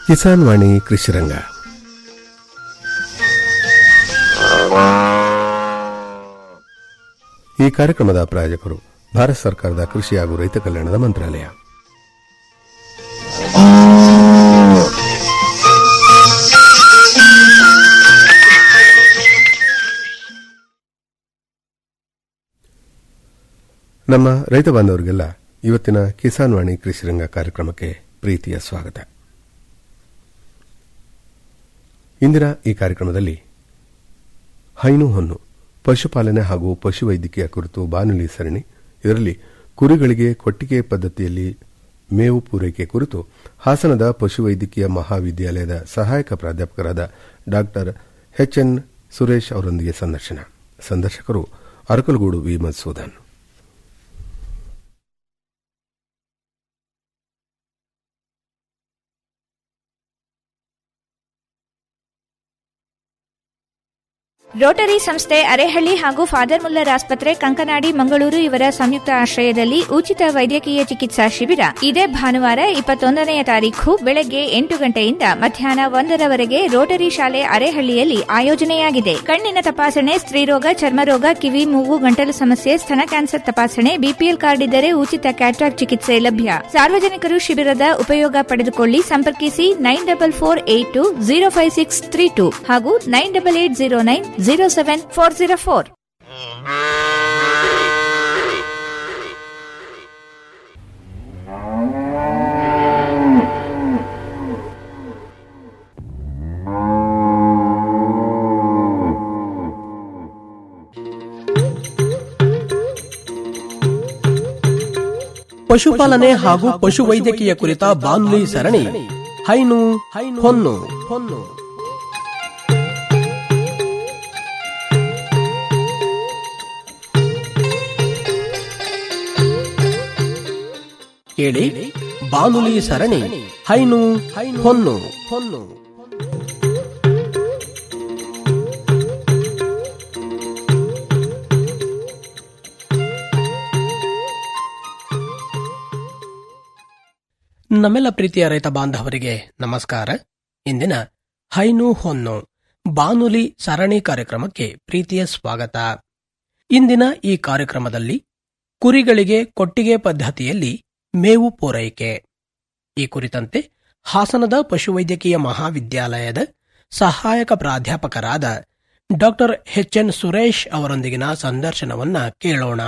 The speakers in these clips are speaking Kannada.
ಕಿಸಾನ್ ವಾಣಿ ಕೃಷಿರಂಗ ಈ ಕಾರ್ಯಕ್ರಮದ ಪ್ರಾಯೋಜಕರು ಭಾರತ ಸರ್ಕಾರದ ಕೃಷಿ ಹಾಗೂ ರೈತ ಕಲ್ಯಾಣದ ಮಂತ್ರಾಲಯ ನಮ್ಮ ರೈತ ಬಾಂಧವರಿಗೆಲ್ಲ ಇವತ್ತಿನ ಕಿಸಾನ್ ವಾಣಿ ಕೃಷಿರಂಗ ಕಾರ್ಯಕ್ರಮಕ್ಕೆ ಪ್ರೀತಿಯ ಸ್ವಾಗತ ಇಂದಿನ ಈ ಕಾರ್ಯಕ್ರಮದಲ್ಲಿ ಹೈನು ಹೊನ್ನು ಪಶುಪಾಲನೆ ಹಾಗೂ ಪಶುವೈದ್ಯಕೀಯ ಕುರಿತು ಬಾನುಲಿ ಸರಣಿ ಇದರಲ್ಲಿ ಕುರಿಗಳಿಗೆ ಕೊಟ್ಟಿಗೆ ಪದ್ಧತಿಯಲ್ಲಿ ಮೇವು ಪೂರೈಕೆ ಕುರಿತು ಹಾಸನದ ಪಶುವೈದ್ಯಕೀಯ ಮಹಾವಿದ್ಯಾಲಯದ ಸಹಾಯಕ ಪ್ರಾಧ್ಯಾಪಕರಾದ ಡಾ ಎಚ್ಎನ್ ಸುರೇಶ್ ಅವರೊಂದಿಗೆ ಸಂದರ್ಶನ ಸಂದರ್ಶಕರು ಅರಕಲಗೂಡು ವಿ ಮಧುಸೂದನ್ ರೋಟರಿ ಸಂಸ್ಥೆ ಅರೆಹಳ್ಳಿ ಹಾಗೂ ಫಾದರ್ ಮುಲ್ಲರ್ ಆಸ್ಪತ್ರೆ ಕಂಕನಾಡಿ ಮಂಗಳೂರು ಇವರ ಸಂಯುಕ್ತ ಆಶ್ರಯದಲ್ಲಿ ಉಚಿತ ವೈದ್ಯಕೀಯ ಚಿಕಿತ್ಸಾ ಶಿಬಿರ ಇದೇ ಭಾನುವಾರ ಇಪ್ಪತ್ತೊಂದನೆಯ ತಾರೀಖು ಬೆಳಗ್ಗೆ ಎಂಟು ಗಂಟೆಯಿಂದ ಮಧ್ಯಾಹ್ನ ಒಂದರವರೆಗೆ ರೋಟರಿ ಶಾಲೆ ಅರೆಹಳ್ಳಿಯಲ್ಲಿ ಆಯೋಜನೆಯಾಗಿದೆ ಕಣ್ಣಿನ ತಪಾಸಣೆ ಸ್ತ್ರೀರೋಗ ಚರ್ಮರೋಗ ಕಿವಿ ಮೂಗು ಗಂಟಲು ಸಮಸ್ಯೆ ಸ್ತನ ಕ್ಯಾನ್ಸರ್ ತಪಾಸಣೆ ಬಿಪಿಎಲ್ ಕಾರ್ಡ್ ಇದ್ದರೆ ಉಚಿತ ಕ್ಯಾಟ್ರಾಕ್ ಚಿಕಿತ್ಸೆ ಲಭ್ಯ ಸಾರ್ವಜನಿಕರು ಶಿಬಿರದ ಉಪಯೋಗ ಪಡೆದುಕೊಳ್ಳಿ ಸಂಪರ್ಕಿಸಿ nine double four eight two zero five six three two ಹಾಗೂ nine double eight zero nine zero seven four zero four ಪಶುಪಾಲನೆ ಹಾಗೂ ಪಶುವೈದ್ಯಕೀಯ ಕುರಿತ ಬಾನುಲಿ ಸರಣಿ ಹೈನು ಹೊನ್ನು ಹೊನ್ನು ಕೇಳಿ ಬಾನುಲಿ ಸರಣಿ ಹೈನು ಹೊನ್ನು ಹೊನ್ನು ನಮ್ಮೆಲ್ಲ ಪ್ರೀತಿಯ ರೈತ ಬಾಂಧವರಿಗೆ ನಮಸ್ಕಾರ ಇಂದಿನ ಹೈನು ಹೊನ್ನು ಬಾನುಲಿ ಸರಣಿ ಕಾರ್ಯಕ್ರಮಕ್ಕೆ ಪ್ರೀತಿಯ ಸ್ವಾಗತ ಇಂದಿನ ಈ ಕಾರ್ಯಕ್ರಮದಲ್ಲಿ ಕುರಿಗಳಿಗೆ ಕೊಟ್ಟಿಗೆ ಪದ್ಧತಿಯಲ್ಲಿ ಮೇವು ಪೂರೈಕೆ ಈ ಕುರಿತಂತೆ ಹಾಸನದ ಪಶುವೈದ್ಯಕೀಯ ಮಹಾವಿದ್ಯಾಲಯದ ಸಹಾಯಕ ಪ್ರಾಧ್ಯಾಪಕರಾದ ಡಾಕ್ಟರ್ ಎಚ್ ಎನ್ ಸುರೇಶ್ ಅವರೊಂದಿಗಿನ ಸಂದರ್ಶನವನ್ನ ಕೇಳೋಣ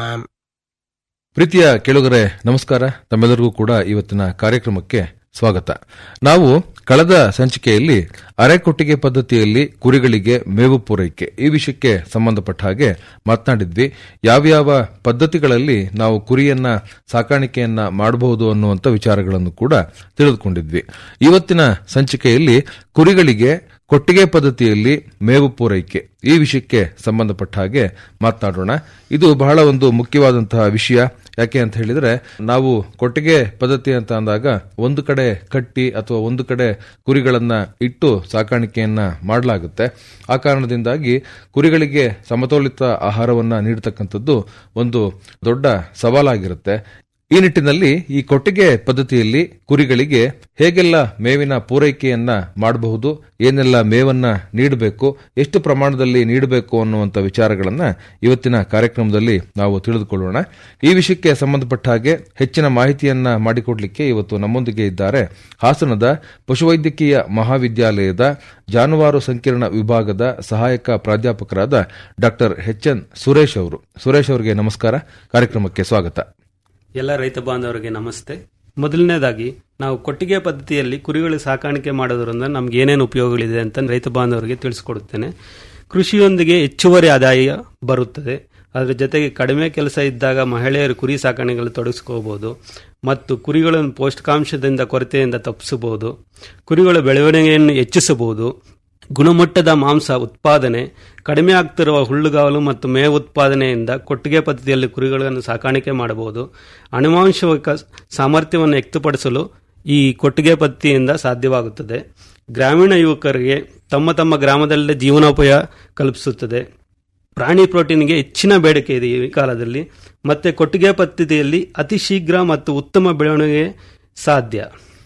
ಪ್ರೀತಿಯ ಕೇಳುಗರೆ ನಮಸ್ಕಾರ ತಮ್ಮೆಲ್ಲರಿಗೂ ಕೂಡ ಇವತ್ತಿನ ಕಾರ್ಯಕ್ರಮಕ್ಕೆ ಸ್ವಾಗತ ನಾವು ಕಳೆದ ಸಂಚಿಕೆಯಲ್ಲಿ ಅರೆಕೊಟ್ಟಿಗೆ ಪದ್ಧತಿಯಲ್ಲಿ ಕುರಿಗಳಿಗೆ ಮೇವು ಪೂರೈಕೆ ಈ ವಿಷಯಕ್ಕೆ ಸಂಬಂಧಪಟ್ಟ ಹಾಗೆ ಮಾತನಾಡಿದ್ವಿ ಯಾವ್ಯಾವ ಪದ್ಧತಿಗಳಲ್ಲಿ ನಾವು ಕುರಿಯನ್ನ ಸಾಕಾಣಿಕೆಯನ್ನ ಮಾಡಬಹುದು ಅನ್ನುವಂಥ ವಿಚಾರಗಳನ್ನು ಕೂಡ ತಿಳಿದುಕೊಂಡಿದ್ವಿ ಇವತ್ತಿನ ಸಂಚಿಕೆಯಲ್ಲಿ ಕುರಿಗಳಿಗೆ ಕೊಟ್ಟಿಗೆ ಪದ್ಧತಿಯಲ್ಲಿ ಮೇವು ಪೂರೈಕೆ ಈ ವಿಷಯಕ್ಕೆ ಸಂಬಂಧಪಟ್ಟ ಹಾಗೆ ಮಾತನಾಡೋಣ ಇದು ಬಹಳ ಒಂದು ಮುಖ್ಯವಾದಂತಹ ವಿಷಯ ಯಾಕೆ ಅಂತ ಹೇಳಿದ್ರೆ ನಾವು ಕೊಟ್ಟಿಗೆ ಪದ್ಧತಿ ಅಂತ ಅಂದಾಗ ಒಂದು ಕಡೆ ಕಟ್ಟಿ ಅಥವಾ ಒಂದು ಕಡೆ ಕುರಿಗಳನ್ನ ಇಟ್ಟು ಸಾಕಾಣಿಕೆಯನ್ನ ಮಾಡಲಾಗುತ್ತೆ ಆ ಕಾರಣದಿಂದಾಗಿ ಕುರಿಗಳಿಗೆ ಸಮತೋಲಿತ ಆಹಾರವನ್ನ ನೀಡತಕ್ಕಂಥದ್ದು ಒಂದು ದೊಡ್ಡ ಸವಾಲಾಗಿರುತ್ತೆ ಈ ನಿಟ್ಟಿನಲ್ಲಿ ಈ ಕೊಟ್ಟಿಗೆ ಪದ್ಧತಿಯಲ್ಲಿ ಕುರಿಗಳಿಗೆ ಹೇಗೆಲ್ಲ ಮೇವಿನ ಪೂರೈಕೆಯನ್ನ ಮಾಡಬಹುದು ಏನೆಲ್ಲ ಮೇವನ್ನ ನೀಡಬೇಕು ಎಷ್ಟು ಪ್ರಮಾಣದಲ್ಲಿ ನೀಡಬೇಕು ಅನ್ನುವಂಥ ವಿಚಾರಗಳನ್ನ ಇವತ್ತಿನ ಕಾರ್ಯಕ್ರಮದಲ್ಲಿ ನಾವು ತಿಳಿದುಕೊಳ್ಳೋಣ ಈ ವಿಷಯಕ್ಕೆ ಸಂಬಂಧಪಟ್ಟ ಹಾಗೆ ಹೆಚ್ಚಿನ ಮಾಹಿತಿಯನ್ನ ಮಾಡಿಕೊಡ್ಲಿಕ್ಕೆ ಇವತ್ತು ನಮ್ಮೊಂದಿಗೆ ಇದ್ದಾರೆ ಹಾಸನದ ಪಶುವೈದ್ಯಕೀಯ ಮಹಾವಿದ್ಯಾಲಯದ ಜಾನುವಾರು ಸಂಕೀರ್ಣ ವಿಭಾಗದ ಸಹಾಯಕ ಪ್ರಾಧ್ಯಾಪಕರಾದ ಡಾಕ್ಟರ್ ಎಚ್ ಎನ್ ಸುರೇಶ್ ಅವರು ಸುರೇಶ್ ಅವರಿಗೆ ನಮಸ್ಕಾರ ಕಾರ್ಯಕ್ರಮಕ್ಕೆ ಸ್ವಾಗತ ಎಲ್ಲ ರೈತ ಬಾಂಧವರಿಗೆ ನಮಸ್ತೆ ಮೊದಲನೇದಾಗಿ ನಾವು ಕೊಟ್ಟಿಗೆ ಪದ್ಧತಿಯಲ್ಲಿ ಕುರಿಗಳು ಸಾಕಾಣಿಕೆ ಮಾಡೋದ್ರಿಂದ ನಮ್ಗೆ ಏನೇನು ಉಪಯೋಗಗಳಿದೆ ಅಂತ ರೈತ ಬಾಂಧವರಿಗೆ ತಿಳಿಸ್ಕೊಡುತ್ತೇನೆ ಕೃಷಿಯೊಂದಿಗೆ ಹೆಚ್ಚುವರಿ ಆದಾಯ ಬರುತ್ತದೆ ಅದರ ಜೊತೆಗೆ ಕಡಿಮೆ ಕೆಲಸ ಇದ್ದಾಗ ಮಹಿಳೆಯರು ಕುರಿ ಸಾಕಾಣಿಕೆಯಲ್ಲಿ ತೊಡಗಿಸ್ಕೋಬಹುದು ಮತ್ತು ಕುರಿಗಳನ್ನು ಪೌಷ್ಟಿಕಾಂಶದಿಂದ ಕೊರತೆಯಿಂದ ತಪ್ಪಿಸಬಹುದು ಕುರಿಗಳ ಬೆಳವಣಿಗೆಯನ್ನು ಹೆಚ್ಚಿಸಬಹುದು ಗುಣಮಟ್ಟದ ಮಾಂಸ ಉತ್ಪಾದನೆ ಕಡಿಮೆ ಆಗ್ತಿರುವ ಹುಲ್ಲುಗಾವಲು ಮತ್ತು ಮೇವು ಉತ್ಪಾದನೆಯಿಂದ ಕೊಟ್ಟಿಗೆ ಪದ್ಧತಿಯಲ್ಲಿ ಕುರಿಗಳನ್ನು ಸಾಕಾಣಿಕೆ ಮಾಡಬಹುದು ಅನುವಾಂಶಕ ಸಾಮರ್ಥ್ಯವನ್ನು ವ್ಯಕ್ತಪಡಿಸಲು ಈ ಕೊಟ್ಟಿಗೆ ಪದ್ಧತಿಯಿಂದ ಸಾಧ್ಯವಾಗುತ್ತದೆ ಗ್ರಾಮೀಣ ಯುವಕರಿಗೆ ತಮ್ಮ ತಮ್ಮ ಗ್ರಾಮದಲ್ಲೇ ಜೀವನೋಪಾಯ ಕಲ್ಪಿಸುತ್ತದೆ ಪ್ರಾಣಿ ಪ್ರೋಟೀನ್ಗೆ ಹೆಚ್ಚಿನ ಬೇಡಿಕೆ ಇದೆ ಈ ಕಾಲದಲ್ಲಿ ಮತ್ತೆ ಕೊಟ್ಟಿಗೆ ಪದ್ಧತಿಯಲ್ಲಿ ಅತಿ ಶೀಘ್ರ ಮತ್ತು ಉತ್ತಮ ಬೆಳವಣಿಗೆ ಸಾಧ್ಯ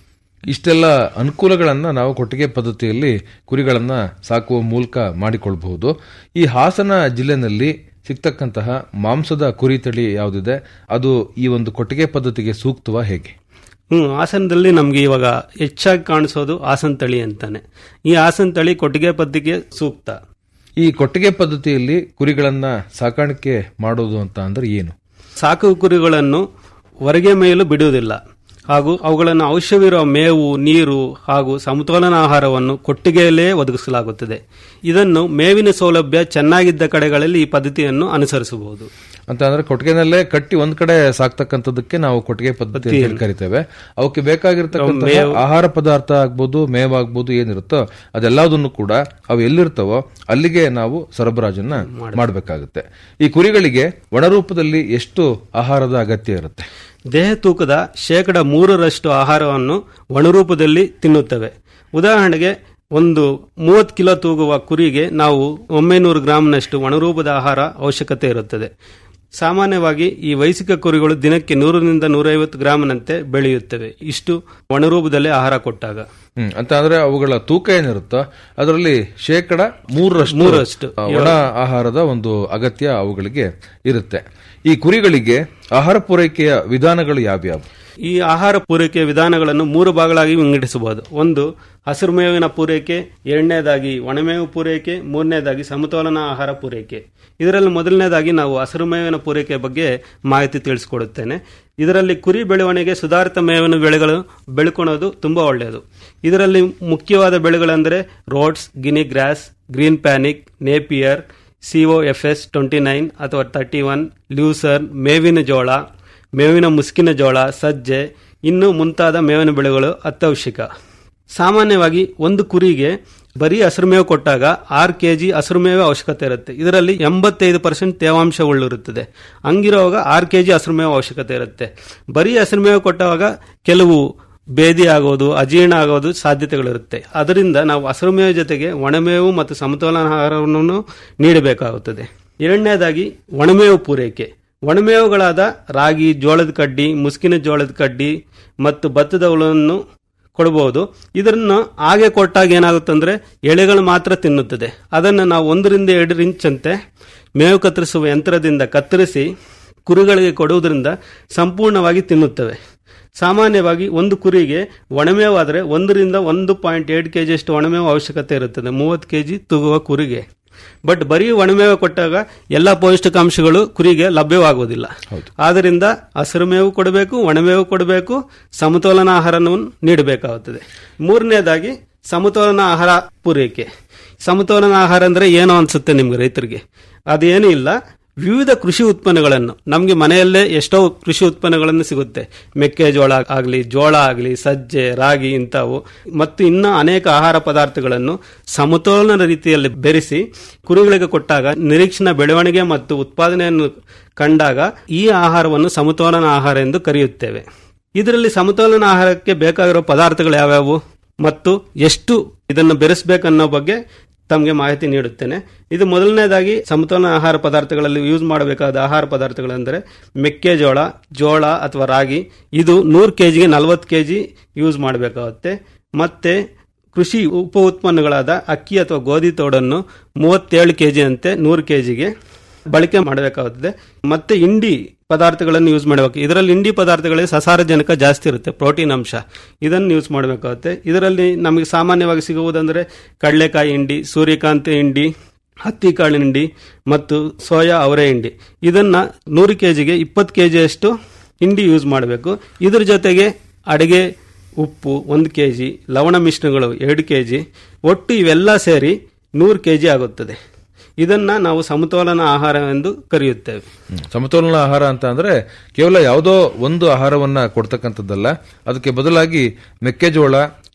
ಇಷ್ಟೆಲ್ಲ ಅನುಕೂಲಗಳನ್ನ ನಾವು ಕೊಟ್ಟಿಗೆ ಪದ್ಧತಿಯಲ್ಲಿ ಕುರಿಗಳನ್ನ ಸಾಕುವ ಮೂಲಕ ಮಾಡಿಕೊಳ್ಬಹುದು ಈ ಹಾಸನ ಜಿಲ್ಲೆನಲ್ಲಿ ಸಿಗ್ತಕ್ಕಂತಹ ಮಾಂಸದ ಕುರಿ ತಳಿ ಯಾವುದಿದೆ ಅದು ಈ ಒಂದು ಕೊಟ್ಟಿಗೆ ಪದ್ಧತಿಗೆ ಸೂಕ್ತವಾ ಹೇಗೆ ಹ್ಮ್ ಹಾಸನದಲ್ಲಿ ನಮ್ಗೆ ಇವಾಗ ಹೆಚ್ಚಾಗಿ ಕಾಣಿಸೋದು ಹಾಸನ್ ತಳಿ ಅಂತಾನೆ ಈ ಹಾಸನ್ ತಳಿ ಕೊಟ್ಟಿಗೆ ಪದ್ಧತಿಗೆ ಸೂಕ್ತ ಈ ಕೊಟ್ಟಿಗೆ ಪದ್ಧತಿಯಲ್ಲಿ ಕುರಿಗಳನ್ನ ಸಾಕಾಣಿಕೆ ಮಾಡೋದು ಅಂತ ಅಂದ್ರೆ ಏನು ಸಾಕು ಕುರಿಗಳನ್ನು ಹೊರಗೆ ಮೇಯಲು ಬಿಡುವುದಿಲ್ಲ ಹಾಗೂ ಅವುಗಳನ್ನು ಅವಶ್ಯವಿರುವ ಮೇವು ನೀರು ಹಾಗೂ ಸಮತೋಲನ ಆಹಾರವನ್ನು ಕೊಟ್ಟಿಗೆಯಲ್ಲೇ ಒದಗಿಸಲಾಗುತ್ತದೆ ಇದನ್ನು ಮೇವಿನ ಸೌಲಭ್ಯ ಚೆನ್ನಾಗಿದ್ದ ಕಡೆಗಳಲ್ಲಿ ಈ ಪದ್ಧತಿಯನ್ನು ಅನುಸರಿಸಬಹುದು ಅಂತ ಅಂದ್ರೆ ಕೊಟ್ಟಿಗೆನಲ್ಲೇ ಕಟ್ಟಿ ಒಂದ್ ಕಡೆ ಸಾಕ್ತಕ್ಕಂಥದಕ್ಕೆ ನಾವು ಕೊಟ್ಟಿಗೆ ಪದ್ಧತಿ ಅಂತ ಹೇಳಿ ಕರಿತೇವೆ ಅವಕ್ಕೆ ಬೇಕಾಗಿರ್ತಕ್ಕಂಥ ಆಹಾರ ಪದಾರ್ಥ ಆಗ್ಬೋದು ಮೇವಾಗ್ಬೋದು ಏನಿರುತ್ತೋ ಅದೆಲ್ಲದನ್ನು ಕೂಡ ಅವು ಎಲ್ಲಿರ್ತಾವೋ ಅಲ್ಲಿಗೆ ನಾವು ಸರಬರಾಜನ್ನ ಮಾಡಬೇಕಾಗುತ್ತೆ ಈ ಕುರಿಗಳಿಗೆ ಒಣರೂಪದಲ್ಲಿ ಎಷ್ಟು ಆಹಾರದ ಅಗತ್ಯ ಇರುತ್ತೆ ದೇಹ ತೂಕದ ಶೇಕಡ ಮೂರರಷ್ಟು ಆಹಾರವನ್ನು ಒಣರೂಪದಲ್ಲಿ ತಿನ್ನುತ್ತವೆ ಉದಾಹರಣೆಗೆ ಒಂದು ಮೂವತ್ತು ಕಿಲೋ ತೂಗುವ ಕುರಿಗೆ ನಾವು ಒಂಬೈನೂರು ಗ್ರಾಂನಷ್ಟು ಒಣರೂಪದ ಆಹಾರ ಅವಶ್ಯಕತೆ ಇರುತ್ತದೆ ಸಾಮಾನ್ಯವಾಗಿ ಈ ವೈಸಿಕ ಕುರಿಗಳು ದಿನಕ್ಕೆ ನೂರರಿಂದ ನೂರೈವತ್ತು ಗ್ರಾಂನಂತೆ ಬೆಳೆಯುತ್ತವೆ ಇಷ್ಟು ಒಣರೂಪದಲ್ಲೇ ಆಹಾರ ಕೊಟ್ಟಾಗ ಹ್ಮ್ ಅಂತ ಅಂದ್ರೆ ಅವುಗಳ ತೂಕ ಏನಿರುತ್ತೋ ಅದರಲ್ಲಿ ಶೇಕಡ ಮೂರರಷ್ಟು ಮೂರರಷ್ಟು. ಆ, ಒಣ ಆಹಾರದ ಒಂದು ಅಗತ್ಯ ಅವುಗಳಿಗೆ ಇರುತ್ತೆ ಈ ಕುರಿಗಳಿಗೆ ಆಹಾರ ಪೂರೈಕೆಯ ವಿಧಾನಗಳು ಯಾವ್ಯಾವು ಈ ಆಹಾರ ಪೂರೈಕೆ ವಿಧಾನಗಳನ್ನು ಮೂರು ಭಾಗಗಳಾಗಿ ವಿಂಗಡಿಸಬಹುದು ಒಂದು ಹಸಿರು ಮೇವಿನ ಪೂರೈಕೆ ಎರಡನೇದಾಗಿ ಒಣಮೇವು ಪೂರೈಕೆ ಮೂರನೇದಾಗಿ ಸಮತೋಲನ ಆಹಾರ ಪೂರೈಕೆ ಇದರಲ್ಲಿ ಮೊದಲನೇದಾಗಿ ನಾವು ಹಸಿರು ಮೇವಿನ ಪೂರೈಕೆ ಬಗ್ಗೆ ಮಾಹಿತಿ ತಿಳಿಸಿಕೊಡುತ್ತೇನೆ ಇದರಲ್ಲಿ ಕುರಿ ಬೆಳವಣಿಗೆ ಸುಧಾರಿತ ಮೇವಿನ ಬೆಳೆಗಳು ಬೆಳ್ಕೊಳೋದು ತುಂಬಾ ಒಳ್ಳೆಯದು ಇದರಲ್ಲಿ ಮುಖ್ಯವಾದ ಬೆಳೆಗಳೆಂದರೆ Rhodes guinea grass green panic Napier CO F S twenty nine ಅಥವಾ ತರ್ಟಿ ಒನ್ ಲ್ಯೂಸರ್ ಮೇವಿನ ಜೋಳ ಮೇವಿನ ಮುಸ್ಕಿನ ಜೋಳ ಸಜ್ಜೆ ಇನ್ನು ಮುಂತಾದ ಮೇವಿನ ಬೆಳೆಗಳು ಅತ್ಯವಶ್ಯಕ ಸಾಮಾನ್ಯವಾಗಿ ಒಂದು ಕುರಿಗೆ ಬರೀ ಹಸಿರು ಮೇವು ಕೊಟ್ಟಾಗ ಆರು ಕೆ ಜಿ ಹಸಿರು ಮೇವು ಅವಶ್ಯಕತೆ ಇರುತ್ತೆ ಇದರಲ್ಲಿ ಎಂಬತ್ತೈದು ಪರ್ಸೆಂಟ್ ತೇವಾಂಶ ಉಳ್ಳಿರುತ್ತದೆ ಹಂಗಿರುವಾಗ ಆರು ಕೆ ಜಿ ಹಸಿರು ಮೇವು ಅವಶ್ಯಕತೆ ಇರುತ್ತೆ ಬರೀ ಹಸಿರು ಮೇವು ಕೊಟ್ಟಾಗ ಕೆಲವು ಬೇದಿ ಆಗೋದು ಅಜೀರ್ಣ ಆಗೋದು ಸಾಧ್ಯತೆಗಳಿರುತ್ತೆ ಅದರಿಂದ ನಾವು ಹಸಿರು ಮೇವು ಜೊತೆಗೆ ಒಣಮೇವು ಮತ್ತು ಸಮತೋಲನ ಆಹಾರವನ್ನು ನೀಡಬೇಕಾಗುತ್ತದೆ ಎರಡನೇದಾಗಿ ಒಣಮೇವು ಪೂರೈಕೆ ಒಣಮೇವುಗಳಾದ ರಾಗಿ ಜೋಳದ ಕಡ್ಡಿ ಮುಸ್ಕಿನ ಜೋಳದ ಕಡ್ಡಿ ಮತ್ತು ಭತ್ತದ ಹುಳನ್ನು ಕೊಡಬಹುದು ಇದನ್ನು ಹಾಗೆ ಕೊಟ್ಟಾಗ ಏನಾಗುತ್ತಂದ್ರೆ ಎಳೆಗಳು ಮಾತ್ರ ತಿನ್ನುತ್ತದೆ ಅದನ್ನು ನಾವು ಒಂದರಿಂದ ಎರಡು ಇಂಚಂತೆ ಮೇವು ಕತ್ತರಿಸುವ ಯಂತ್ರದಿಂದ ಕತ್ತರಿಸಿ ಕುರಿಗಳಿಗೆ ಕೊಡುವುದರಿಂದ ಸಂಪೂರ್ಣವಾಗಿ ತಿನ್ನುತ್ತವೆ ಸಾಮಾನ್ಯವಾಗಿ ಒಂದು ಕುರಿಗೆ ಒಣಮೇವಾದರೆ ಒಂದರಿಂದ ಒಂದು ಪಾಯಿಂಟ್ ಎರಡು ಕೆಜಿ ಅಷ್ಟು ಒಣಮೇವು ಅವಶ್ಯಕತೆ ಇರುತ್ತದೆ ಮೂವತ್ತು ಕೆಜಿ ತೂಗುವ ಕುರಿಗೆ ಬಟ್ ಬರೀ ಒಣಮೇವು ಕೊಟ್ಟಾಗ ಎಲ್ಲ ಪೌಷ್ಟಿಕಾಂಶಗಳು ಕುರಿಗೆ ಲಭ್ಯವಾಗುವುದಿಲ್ಲ ಆದ್ದರಿಂದ ಹಸಿರು ಮೇವು ಕೊಡಬೇಕು ಒಣಮೇವು ಕೊಡಬೇಕು ಸಮತೋಲನ ಆಹಾರವನ್ನು ನೀಡಬೇಕಾಗುತ್ತದೆ ಮೂರನೇದಾಗಿ ಸಮತೋಲನ ಆಹಾರ ಪೂರೈಕೆ ಸಮತೋಲನ ಆಹಾರ ಅಂದ್ರೆ ಏನೋ ಅನ್ಸುತ್ತೆ ನಿಮ್ಗೆ ರೈತರಿಗೆ ಅದೇನೂ ಇಲ್ಲ ವಿವಿಧ ಕೃಷಿ ಉತ್ಪನ್ನಗಳನ್ನು ನಮಗೆ ಮನೆಯಲ್ಲೇ ಎಷ್ಟೋ ಕೃಷಿ ಉತ್ಪನ್ನಗಳನ್ನು ಸಿಗುತ್ತೆ ಮೆಕ್ಕೆಜೋಳ ಆಗಲಿ ಜೋಳ ಆಗಲಿ ಸಜ್ಜೆ ರಾಗಿ ಇಂಥವು ಮತ್ತು ಇನ್ನು ಅನೇಕ ಆಹಾರ ಪದಾರ್ಥಗಳನ್ನು ಸಮತೋಲನ ರೀತಿಯಲ್ಲಿ ಬೆರೆಸಿ ಕುರಿಗಳಿಗೆ ಕೊಟ್ಟಾಗ ನಿರೀಕ್ಷಣಾ ಬೆಳವಣಿಗೆ ಮತ್ತು ಉತ್ಪಾದನೆಯನ್ನು ಕಂಡಾಗ ಈ ಆಹಾರವನ್ನು ಸಮತೋಲನ ಆಹಾರ ಎಂದು ಕರೆಯುತ್ತೇವೆ ಇದರಲ್ಲಿ ಸಮತೋಲನ ಆಹಾರಕ್ಕೆ ಬೇಕಾಗಿರೋ ಪದಾರ್ಥಗಳು ಯಾವ್ಯಾವು ಮತ್ತು ಎಷ್ಟು ಇದನ್ನು ಬೆರೆಸಬೇಕನ್ನೋ ಬಗ್ಗೆ ತಮಗೆ ಮಾಹಿತಿ ನೀಡುತ್ತೇನೆ ಇದು ಮೊದಲನೇದಾಗಿ ಸಮತೋಲನ ಆಹಾರ ಪದಾರ್ಥಗಳಲ್ಲಿ ಯೂಸ್ ಮಾಡಬೇಕಾದ ಆಹಾರ ಪದಾರ್ಥಗಳೆಂದರೆ ಮೆಕ್ಕೆಜೋಳ ಜೋಳ ಅಥವಾ ರಾಗಿ ಇದು ನೂರು ಕೆ ಜಿಗೆ ನಲವತ್ತು ಕೆ ಜಿ ಯೂಸ್ ಮಾಡಬೇಕಾಗುತ್ತೆ ಮತ್ತೆ ಕೃಷಿ ಉಪ ಉತ್ಪನ್ನಗಳಾದ ಅಕ್ಕಿ ಅಥವಾ ಗೋಧಿ ತೋಡನ್ನು ಮೂವತ್ತೇಳು ಕೆ ಜಿ ಅಂತೆ ನೂರು ಕೆ ಜಿಗೆ ಬಳಕೆ ಮಾಡಬೇಕಾಗುತ್ತದೆ ಮತ್ತೆ ಇಂಡಿ ಪದಾರ್ಥಗಳನ್ನು ಯೂಸ್ ಮಾಡಬೇಕು ಇದರಲ್ಲಿ ಇಂಡಿ ಪದಾರ್ಥಗಳಲ್ಲಿ ಸಸಾರಜನಕ ಜಾಸ್ತಿ ಇರುತ್ತೆ ಪ್ರೋಟೀನ್ ಅಂಶ ಇದನ್ನು ಯೂಸ್ ಮಾಡಬೇಕಾಗುತ್ತೆ ಇದರಲ್ಲಿ ನಮಗೆ ಸಾಮಾನ್ಯವಾಗಿ ಸಿಗುವುದಂದರೆ ಕಡಲೆಕಾಯಿ ಹಿಂಡಿ ಸೂರ್ಯಕಾಂತಿ ಹಿಂಡಿ ಹತ್ತಿ ಕಾಳಿನ ಹಿಂಡಿ ಮತ್ತು ಸೋಯಾ ಅವರೆ ಹಿಂಡಿ ಇದನ್ನ ನೂರು ಕೆ ಜಿಗೆ ಇಪ್ಪತ್ತು ಕೆ ಜಿಯಷ್ಟು ಹಿಂಡಿ ಯೂಸ್ ಮಾಡಬೇಕು ಇದ್ರ ಜೊತೆಗೆ ಅಡಿಗೆ ಉಪ್ಪು ಒಂದು ಕೆ ಜಿ ಲವಣ ಮಿಶ್ರಣಗಳು ಎರಡು ಕೆ ಜಿ ಒಟ್ಟು ಇವೆಲ್ಲ ಸೇರಿ ನೂರು ಕೆ ಜಿ ಆಗುತ್ತದೆ ಇದನ್ನ ನಾವು ಸಮತೋಲನ ಆಹಾರ ಎಂದು ಕರೆಯುತ್ತೇವೆ ಹ್ಮ್. ಸಮತೋಲನ ಆಹಾರ ಅಂತ ಅಂದ್ರೆ ಕೇವಲ ಯಾವುದೋ ಒಂದು ಆಹಾರವನ್ನ ಕೊಡ್ತಕ್ಕಂಥದ್ದಲ್ಲ ಅದಕ್ಕೆ ಬದಲಾಗಿ ಮೆಕ್ಕೆಜೋಳ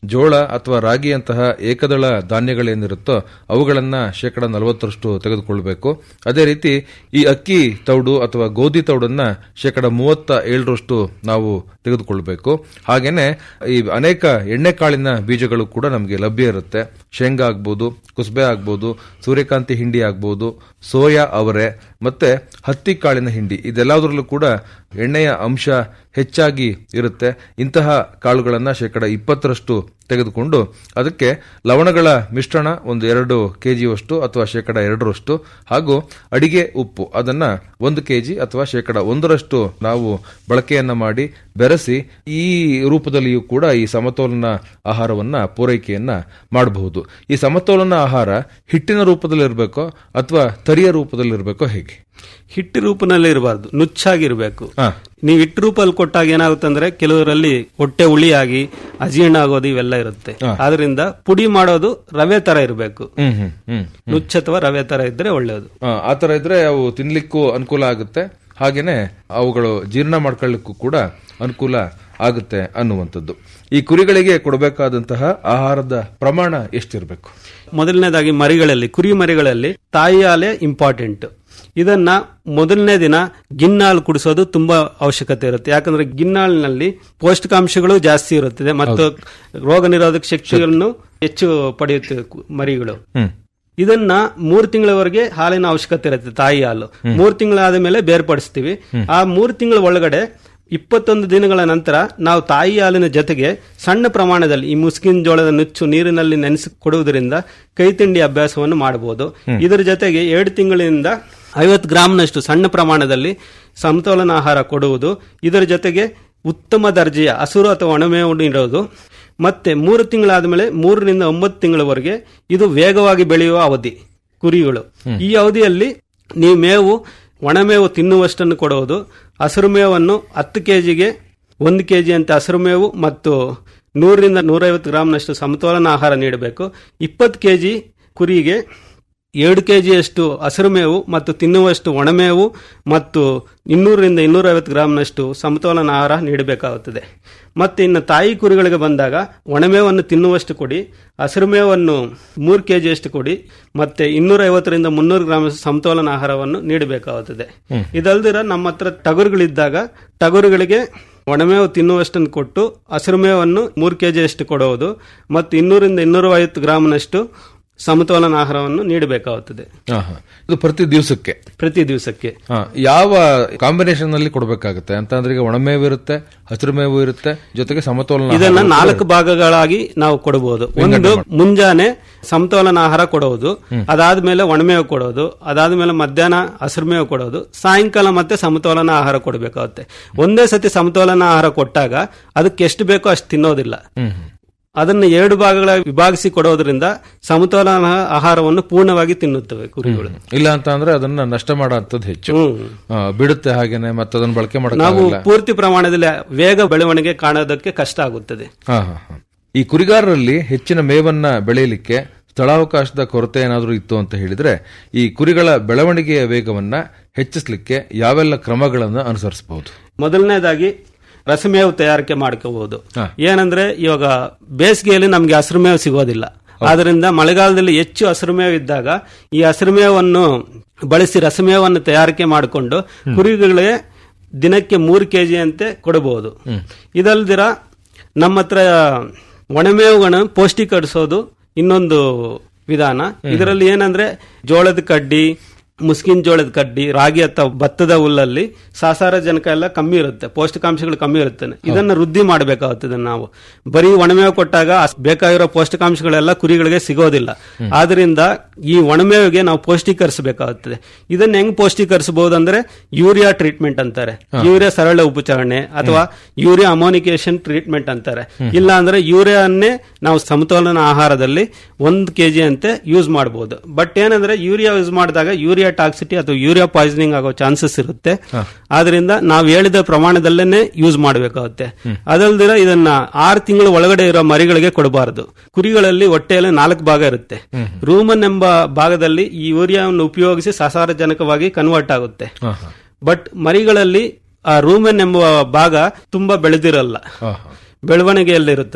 ಜೋಳ ಅಥವಾ ರಾಗಿಯಂತಹ ಏಕದಳ ಧಾನ್ಯಗಳೇನಿರುತ್ತೋ ಅವುಗಳನ್ನ ಶೇಕಡ ನಲವತ್ತರಷ್ಟು ತೆಗೆದುಕೊಳ್ಬೇಕು ಅದೇ ರೀತಿ ಈ ಅಕ್ಕಿ ತೌಡು ಅಥವಾ ಗೋಧಿ ತೌಡನ್ನ ಶೇಕಡ ಮೂವತ್ತ ಏಳರಷ್ಟು ನಾವು ತೆಗೆದುಕೊಳ್ಬೇಕು ಹಾಗೇನೆ ಈ ಅನೇಕ ಎಣ್ಣೆಕಾಳಿನ ಬೀಜಗಳು ಕೂಡ ನಮಗೆ ಲಭ್ಯ ಇರುತ್ತೆ ಶೇಂಗಾ ಆಗ್ಬೋದು ಕುಸ್ಬೆ ಆಗ್ಬೋದು ಸೂರ್ಯಕಾಂತಿ ಹಿಂಡಿ ಆಗ್ಬೋದು ಸೋಯಾ ಅವರೆ ಮತ್ತೆ ಹತ್ತಿ ಕಾಳಿನ ಹಿಂಡಿ ಇದೆಲ್ಲದರಲ್ಲೂ ಕೂಡ ಎಣ್ಣೆಯ ಅಂಶ ಹೆಚ್ಚಾಗಿ ಇರುತ್ತೆ ಇಂತಹ ಕಾಳುಗಳನ್ನ ಶೇಕಡ ಇಪ್ಪತ್ತರಷ್ಟು ತೆಗೆದುಕೊಂಡು ಅದಕ್ಕೆ ಲವಣಗಳ ಮಿಶ್ರಣ ಒಂದು ಎರಡು ಕೆಜಿಯಷ್ಟು ಅಥವಾ ಶೇಕಡ ಎರಡರಷ್ಟು ಹಾಗೂ ಅಡಿಗೆ ಉಪ್ಪು ಅದನ್ನ ಒಂದು ಕೆಜಿ ಅಥವಾ ಶೇಕಡ ಒಂದರಷ್ಟು ನಾವು ಬಳಕೆಯನ್ನ ಮಾಡಿ ಬೆರೆಸಿ ಈ ರೂಪದಲ್ಲಿಯೂ ಕೂಡ ಈ ಸಮತೋಲನ ಆಹಾರವನ್ನ ಪೂರೈಕೆಯನ್ನ ಮಾಡಬಹುದು ಈ ಸಮತೋಲನ ಆಹಾರ ಹಿಟ್ಟಿನ ರೂಪದಲ್ಲಿರಬೇಕೋ ಅಥವಾ ತರಿಯ ರೂಪದಲ್ಲಿರಬೇಕೋ ಹೇಗೆ ಹಿಟ್ಟು ರೂಪದಲ್ಲಿ ಇರಬಾರ್ದು ನುಚ್ಚಾಗಿರ್ಬೇಕು ಹಾ. ನೀವು ಹಿಟ್ಟು ರೂಪದಲ್ಲಿ ಕೊಟ್ಟಾಗ ಏನಾಗುತ್ತೆ ಅಂದ್ರೆ ಕೆಲವರಲ್ಲಿ ಹೊಟ್ಟೆ ಹುಳಿಯಾಗಿ ಅಜೀರ್ಣ ಆಗೋದು ಇವೆಲ್ಲ ಇರುತ್ತೆ ಆದ್ರಿಂದ ಪುಡಿ ಮಾಡೋದು ರವೆ ತರ ಇರಬೇಕು ಹ್ಮ್ ಹ್ಮ್ ಹ್ಮ್ ನುಚ್ಚ ಅಥವಾ ರವೆ ತರ ಇದ್ರೆ ಒಳ್ಳೆಯದು ಆ, ಆ ತರ ಇದ್ರೆ ಅವು ತಿನ್ಲಿಕ್ಕೂ ಅನುಕೂಲ ಆಗುತ್ತೆ ಹಾಗೇನೆ ಅವುಗಳು ಜೀರ್ಣ ಮಾಡ್ಕೊಳ್ಳಿಕ್ಕೂ ಕೂಡ ಅನುಕೂಲ ಆಗುತ್ತೆ ಅನ್ನುವಂಥದ್ದು ಈ ಕುರಿಗಳಿಗೆ ಕೊಡಬೇಕಾದಂತಹ ಆಹಾರದ ಪ್ರಮಾಣ ಎಷ್ಟಿರಬೇಕು ಮೊದಲನೇದಾಗಿ ಮರಿಗಳಲ್ಲಿ ಕುರಿ ಮರಿಗಳಲ್ಲಿ ತಾಯಿ ಹಾಲೆ ಇಂಪಾರ್ಟೆಂಟ್ ಇದನ್ನ ಮೊದಲನೇ ದಿನ ಗಿನ್ನಾಳು ಕುಡಿಸೋದು ತುಂಬಾ ಅವಶ್ಯಕತೆ ಇರುತ್ತೆ ಯಾಕಂದ್ರೆ ಗಿನ್ನಾಳಿನಲ್ಲಿ ಪೌಷ್ಟಿಕಾಂಶಗಳು ಜಾಸ್ತಿ ಇರುತ್ತದೆ ಮತ್ತು ರೋಗ ನಿರೋಧಕ ಶಕ್ತಿಗಳನ್ನು ಹೆಚ್ಚು ಪಡೆಯುತ್ತದೆ ಕು- ಮರಿಗಳು ಹ್ಮ್ ಇದನ್ನ ಮೂರ್ ತಿಂಗಳವರೆಗೆ ಹಾಲಿನ ಅವಶ್ಯಕತೆ ಇರುತ್ತೆ ತಾಯಿ ಹಾಲು ಮೂರ್ ತಿಂಗಳಾದ ಮೇಲೆ ಬೇರ್ಪಡಿಸ್ತೀವಿ ಆ ಮೂರ್ ತಿಂಗಳ ಒಳಗಡೆ ಇಪ್ಪತ್ತೊಂದು ದಿನಗಳ ನಂತರ ನಾವು ತಾಯಿ ಹಾಲಿನ ಜೊತೆಗೆ ಸಣ್ಣ ಪ್ರಮಾಣದಲ್ಲಿ ಈ ಮುಸ್ಕಿನ್ ಜೋಳದ ನುಚ್ಚು ನೀರಿನಲ್ಲಿ ನೆನೆಸಿ ಕೊಡುವುದರಿಂದ ಕೈ ತಿಂಡಿ ಅಭ್ಯಾಸವನ್ನು ಮಾಡಬಹುದು ಇದರ ಜೊತೆಗೆ ಎರಡು ತಿಂಗಳಿಂದ ಐವತ್ತು ಗ್ರಾಂನಷ್ಟು ಸಣ್ಣ ಪ್ರಮಾಣದಲ್ಲಿ ಸಮತೋಲನ ಆಹಾರ ಕೊಡುವುದು ಇದರ ಜೊತೆಗೆ ಉತ್ತಮ ದರ್ಜೆಯ ಹಸುರು ಅಥವಾ ಒಣಮೇವು ನೀಡೋದು ಮತ್ತೆ ಮೂರು ತಿಂಗಳಾದ ಮೇಲೆ ಮೂರರಿಂದ ಒಂಬತ್ತು ತಿಂಗಳವರೆಗೆ ಇದು ವೇಗವಾಗಿ ಬೆಳೆಯುವ ಅವಧಿ ಕುರಿಗಳು ಈ ಅವಧಿಯಲ್ಲಿ ನೀವು ಮೇವು ಒಣಮೇವು ತಿನ್ನುವಷ್ಟನ್ನು ಕೊಡುವುದು ಹಸಿರು ಮೇವನ್ನು ಹತ್ತು ಕೆಜಿಗೆ ಒಂದು ಕೆಜಿ ಅಂತ ಹಸಿರು ಮೇವು ಮತ್ತು ನೂರರಿಂದ ನೂರೈವತ್ತು ಗ್ರಾಂನಷ್ಟು ಸಮತೋಲನ ಆಹಾರ ನೀಡಬೇಕು ಇಪ್ಪತ್ತು ಕೆಜಿ ಕುರಿಗೆ ಎರಡು ಕೆಜಿಯಷ್ಟು ಹಸಿರು ಮೇವು ಮತ್ತು ತಿನ್ನುವಷ್ಟು ಒಣಮೇವು ಮತ್ತು ಇನ್ನೂರರಿಂದ ಇನ್ನೂರೈವತ್ತು ಗ್ರಾಂನಷ್ಟು ಸಮತೋಲನ ಆಹಾರ ನೀಡಬೇಕಾಗುತ್ತದೆ ಮತ್ತು ಇನ್ನು ತಾಯಿ ಕುರಿಗಳಿಗೆ ಬಂದಾಗ ಒಣಮೇವನ್ನು ತಿನ್ನುವಷ್ಟು ಕೊಡಿ ಹಸಿರು ಮೇವನ್ನು ಮೂರು ಕೆ ಜಿಯಷ್ಟು ಕೊಡಿ ಮತ್ತೆ ಇನ್ನೂರೈವತ್ತರಿಂದ ಮುನ್ನೂರು ಗ್ರಾಂ ಸಮತೋಲನ ಆಹಾರವನ್ನು ನೀಡಬೇಕಾಗುತ್ತದೆ ಇದಲ್ದಿರ ನಮ್ಮ ಹತ್ರ ಟಗರುಗಳಿದ್ದಾಗ ಟಗರುಗಳಿಗೆ ಒಣಮೇವು ತಿನ್ನುವಷ್ಟನ್ನು ಕೊಟ್ಟು ಹಸಿರು ಮೇವನ್ನು ಮೂರು ಕೆ ಜಿಯಷ್ಟು ಕೊಡುವುದು ಮತ್ತು ಇನ್ನೂರಿಂದ ಇನ್ನೂರ ಐವತ್ತು ಗ್ರಾಂನಷ್ಟು ಸಮತೋಲನ ಆಹಾರವನ್ನು ನೀಡಬೇಕಾಗುತ್ತದೆ ಆಹಾ. ಇದು ಪ್ರತಿ ದಿವಸಕ್ಕೆ ಪ್ರತಿ ದಿವಸಕ್ಕೆ ಹಾ, ಯಾವ ಕಾಂಬಿನೇಷನ್ ನಲ್ಲಿ ಕೊಡಬೇಕಾಗುತ್ತೆ ಅಂತ ಅಂದ್ರೆ ಈಗ ಒಣಮೇವು ಇರುತ್ತೆ ಹಸಿರು ಮೇವು ಇರುತ್ತೆ ಜೊತೆಗೆ ಸಮತೋಲನ ಇದನ್ನ ಆಹಾರ ನಾಲ್ಕು ಭಾಗಗಳಾಗಿ ನಾವು ಕೊಡಬಹುದು ಒಂದು ಮುಂಜಾನೆ ಸಮತೋಲನ ಆಹಾರ ಕೊಡುವುದು ಅದಾದ್ಮೇಲೆ ಒಣಮೇವು ಕೊಡೋದು ಅದಾದ್ಮೇಲೆ ಮಧ್ಯಾಹ್ನ ಹಸಿರು ಮೇವು ಕೊಡೋದು ಸಾಯಂಕಾಲ ಮತ್ತೆ ಸಮತೋಲನ ಆಹಾರ ಕೊಡಬೇಕಾಗುತ್ತೆ ಒಂದೇ ಸತಿ ಸಮತೋಲನ ಆಹಾರ ಕೊಟ್ಟಾಗ ಅದಕ್ಕೆ ಎಷ್ಟು ಬೇಕೋ ಅಷ್ಟು ತಿನ್ನೋದಿಲ್ಲ ಹ್ಮ್ ಹ್ಮ್. ಅದನ್ನು ಎರಡು ಭಾಗಗಳಾಗಿ ವಿಭಾಗಿಸಿ ಕೊಡೋದ್ರಿಂದ ಸಮತೋಲನ ಆಹಾರವನ್ನು ಪೂರ್ಣವಾಗಿ ತಿನ್ನುತ್ತವೆ ಕುರಿಗಳು ಇಲ್ಲ ಅಂತ ಅಂದ್ರೆ ಅದನ್ನ ನಷ್ಟ ಮಾಡೋಂಥದ್ದು ಹೆಚ್ಚು ಹ್ಮ್ ಆ, ಬಿಡುತ್ತೆ ಹಾಗೇನೆ ಮತ್ತೆ ಅದನ್ನ ಬಳಕೆ ನಾವು ಮಾಡಕ್ಕಾಗಲ್ಲ ಪೂರ್ತಿ ಪ್ರಮಾಣದಲ್ಲಿ ವೇಗ ಬೆಳವಣಿಗೆ ಕಾಣೋದಕ್ಕೆ ಕಷ್ಟ ಆಗುತ್ತದೆ ಹಾ, ಹಾ, ಹಾ. ಈ ಕುರಿಗಾರರಲ್ಲಿ ಹೆಚ್ಚಿನ ಮೇವನ್ನ ಬೆಳೆಯಲಿಕ್ಕೆ ಸ್ಥಳಾವಕಾಶದ ಕೊರತೆ ಏನಾದರೂ ಇತ್ತು ಅಂತ ಹೇಳಿದ್ರೆ ಈ ಕುರಿಗಳ ಬೆಳವಣಿಗೆಯ ವೇಗವನ್ನ ಹೆಚ್ಚಿಸಲಿಕ್ಕೆ ಯಾವೆಲ್ಲ ಕ್ರಮಗಳನ್ನು ಅನುಸರಿಸಬಹುದು ಮೊದಲನೇದಾಗಿ ರಸಮೇವು ತಯಾರಿಕೆ ಮಾಡ್ಕೋಬಹುದು ಹಾ. ಏನಂದ್ರೆ ಇವಾಗ ಬೇಸಿಗೆಯಲ್ಲಿ ನಮ್ಗೆ ಹಸಿರು ಮೇವು ಸಿಗೋದಿಲ್ಲ ಆದ್ರಿಂದ ಮಳೆಗಾಲದಲ್ಲಿ ಹೆಚ್ಚು ಹಸಿರು ಮೇವು ಇದ್ದಾಗ ಈ ಹಸಿರು ಮೇವನ್ನು ಬಳಸಿ ರಸಮೇವನ್ನು ತಯಾರಿಕೆ ಮಾಡಿಕೊಂಡು ಕುರಿಗಳಿಗೆ ದಿನಕ್ಕೆ ಮೂರು ಕೆಜಿ ಅಂತೆ ಕೊಡಬಹುದು ಇದಲ್ದಿರ ನಮ್ಮ ಹತ್ರ ಒಣಮೇವುಗಳನ್ನು ಪೌಷ್ಟಿಕರಿಸೋದು ಇನ್ನೊಂದು ವಿಧಾನ ಇದರಲ್ಲಿ ಏನಂದ್ರೆ ಜೋಳದ ಕಡ್ಡಿ ಮುಸ್ಕಿನ್ ಜೋಳದ ಕಡ್ಡಿ ರಾಗಿ ಅಥವಾ ಭತ್ತದ ಹುಲ್ಲಲ್ಲಿ ಸಾಸಾರಜನಕ ಎಲ್ಲ ಕಮ್ಮಿ ಇರುತ್ತೆ ಪೌಷ್ಟಿಕಾಂಶಗಳು ಕಮ್ಮಿ ಇರುತ್ತೆ ಇದನ್ನ ವೃದ್ಧಿ ಮಾಡಬೇಕಾಗುತ್ತದೆ ನಾವು ಬರೀ ಒಣಮೇವು ಕೊಟ್ಟಾಗ ಅಷ್ಟ್ ಬೇಕಾಗಿರೋ ಪೌಷ್ಟಿಕಾಂಶಗಳೆಲ್ಲ ಕುರಿಗಳಿಗೆ ಸಿಗೋದಿಲ್ಲ ಆದ್ರಿಂದ ಈ ಒಣಮೇವಿಗೆ ನಾವು ಪೌಷ್ಟಿಕರಿಸಬೇಕಾಗುತ್ತದೆ ಇದನ್ನ ಹೆಂಗ್ ಪೌಷ್ಟಿಕರಿಸಬಹುದು ಅಂದ್ರೆ ಯೂರಿಯಾ ಟ್ರೀಟ್ಮೆಂಟ್ ಅಂತಾರೆ ಯೂರಿಯಾ ಸರಳ ಉಪಚಾರಣೆ ಅಥವಾ ಯೂರಿಯಾ ಅಮೋನಿಕೇಶನ್ ಟ್ರೀಟ್ಮೆಂಟ್ ಅಂತಾರೆ ಇಲ್ಲ ಅಂದ್ರೆ ಯೂರಿಯಾನ್ನೇ ನಾವು ಸಮತೋಲನ ಆಹಾರದಲ್ಲಿ ಒಂದು ಕೆಜಿ ಅಂತೆ ಯೂಸ್ ಮಾಡಬಹುದು ಬಟ್ ಏನಂದ್ರೆ ಯೂರಿಯಾ ಯೂಸ್ ಮಾಡಿದಾಗ ಯೂರಿಯಾ ಟಾಕ್ಸಿಟಿ ಅಥವಾ ಯೂರಿಯಾ ಪಾಯ್ಸನಿಂಗ್ ಆಗೋ ಚಾನ್ಸಸ್ ಇರುತ್ತೆ ಆದ್ರಿಂದ ನಾವು ಹೇಳಿದ ಪ್ರಮಾಣದಲ್ಲೇನೆ ಯೂಸ್ ಮಾಡಬೇಕಾಗುತ್ತೆ ಅದಲ್ದಿರ ಇದನ್ನ ಆರು ತಿಂಗಳ ಒಳಗಡೆ ಇರೋ ಮರಿಗಳಿಗೆ ಕೊಡಬಾರದು ಕುರಿಗಳಲ್ಲಿ ಹೊಟ್ಟೆಯಲ್ಲಿ ನಾಲ್ಕು ಭಾಗ ಇರುತ್ತೆ ರೂಮನ್ ಎಂಬ ಭಾಗದಲ್ಲಿ ಈ ಯೂರಿಯಾವನ್ನು ಉಪಯೋಗಿಸಿ ಸಸಾರಜನಕವಾಗಿ ಕನ್ವರ್ಟ್ ಆಗುತ್ತೆ ಹಾ, ಹಾ. ಬಟ್ ಮರಿಗಳಲ್ಲಿ ಆ ರೂಮನ್ ಎಂಬ ಭಾಗ ತುಂಬಾ ಬೆಳೆದಿರಲ್ಲ ಹಾ, ಹಾ. ಬೆಳವಣಿಗೆಯಲ್ಲಿರುತ್ತದೆ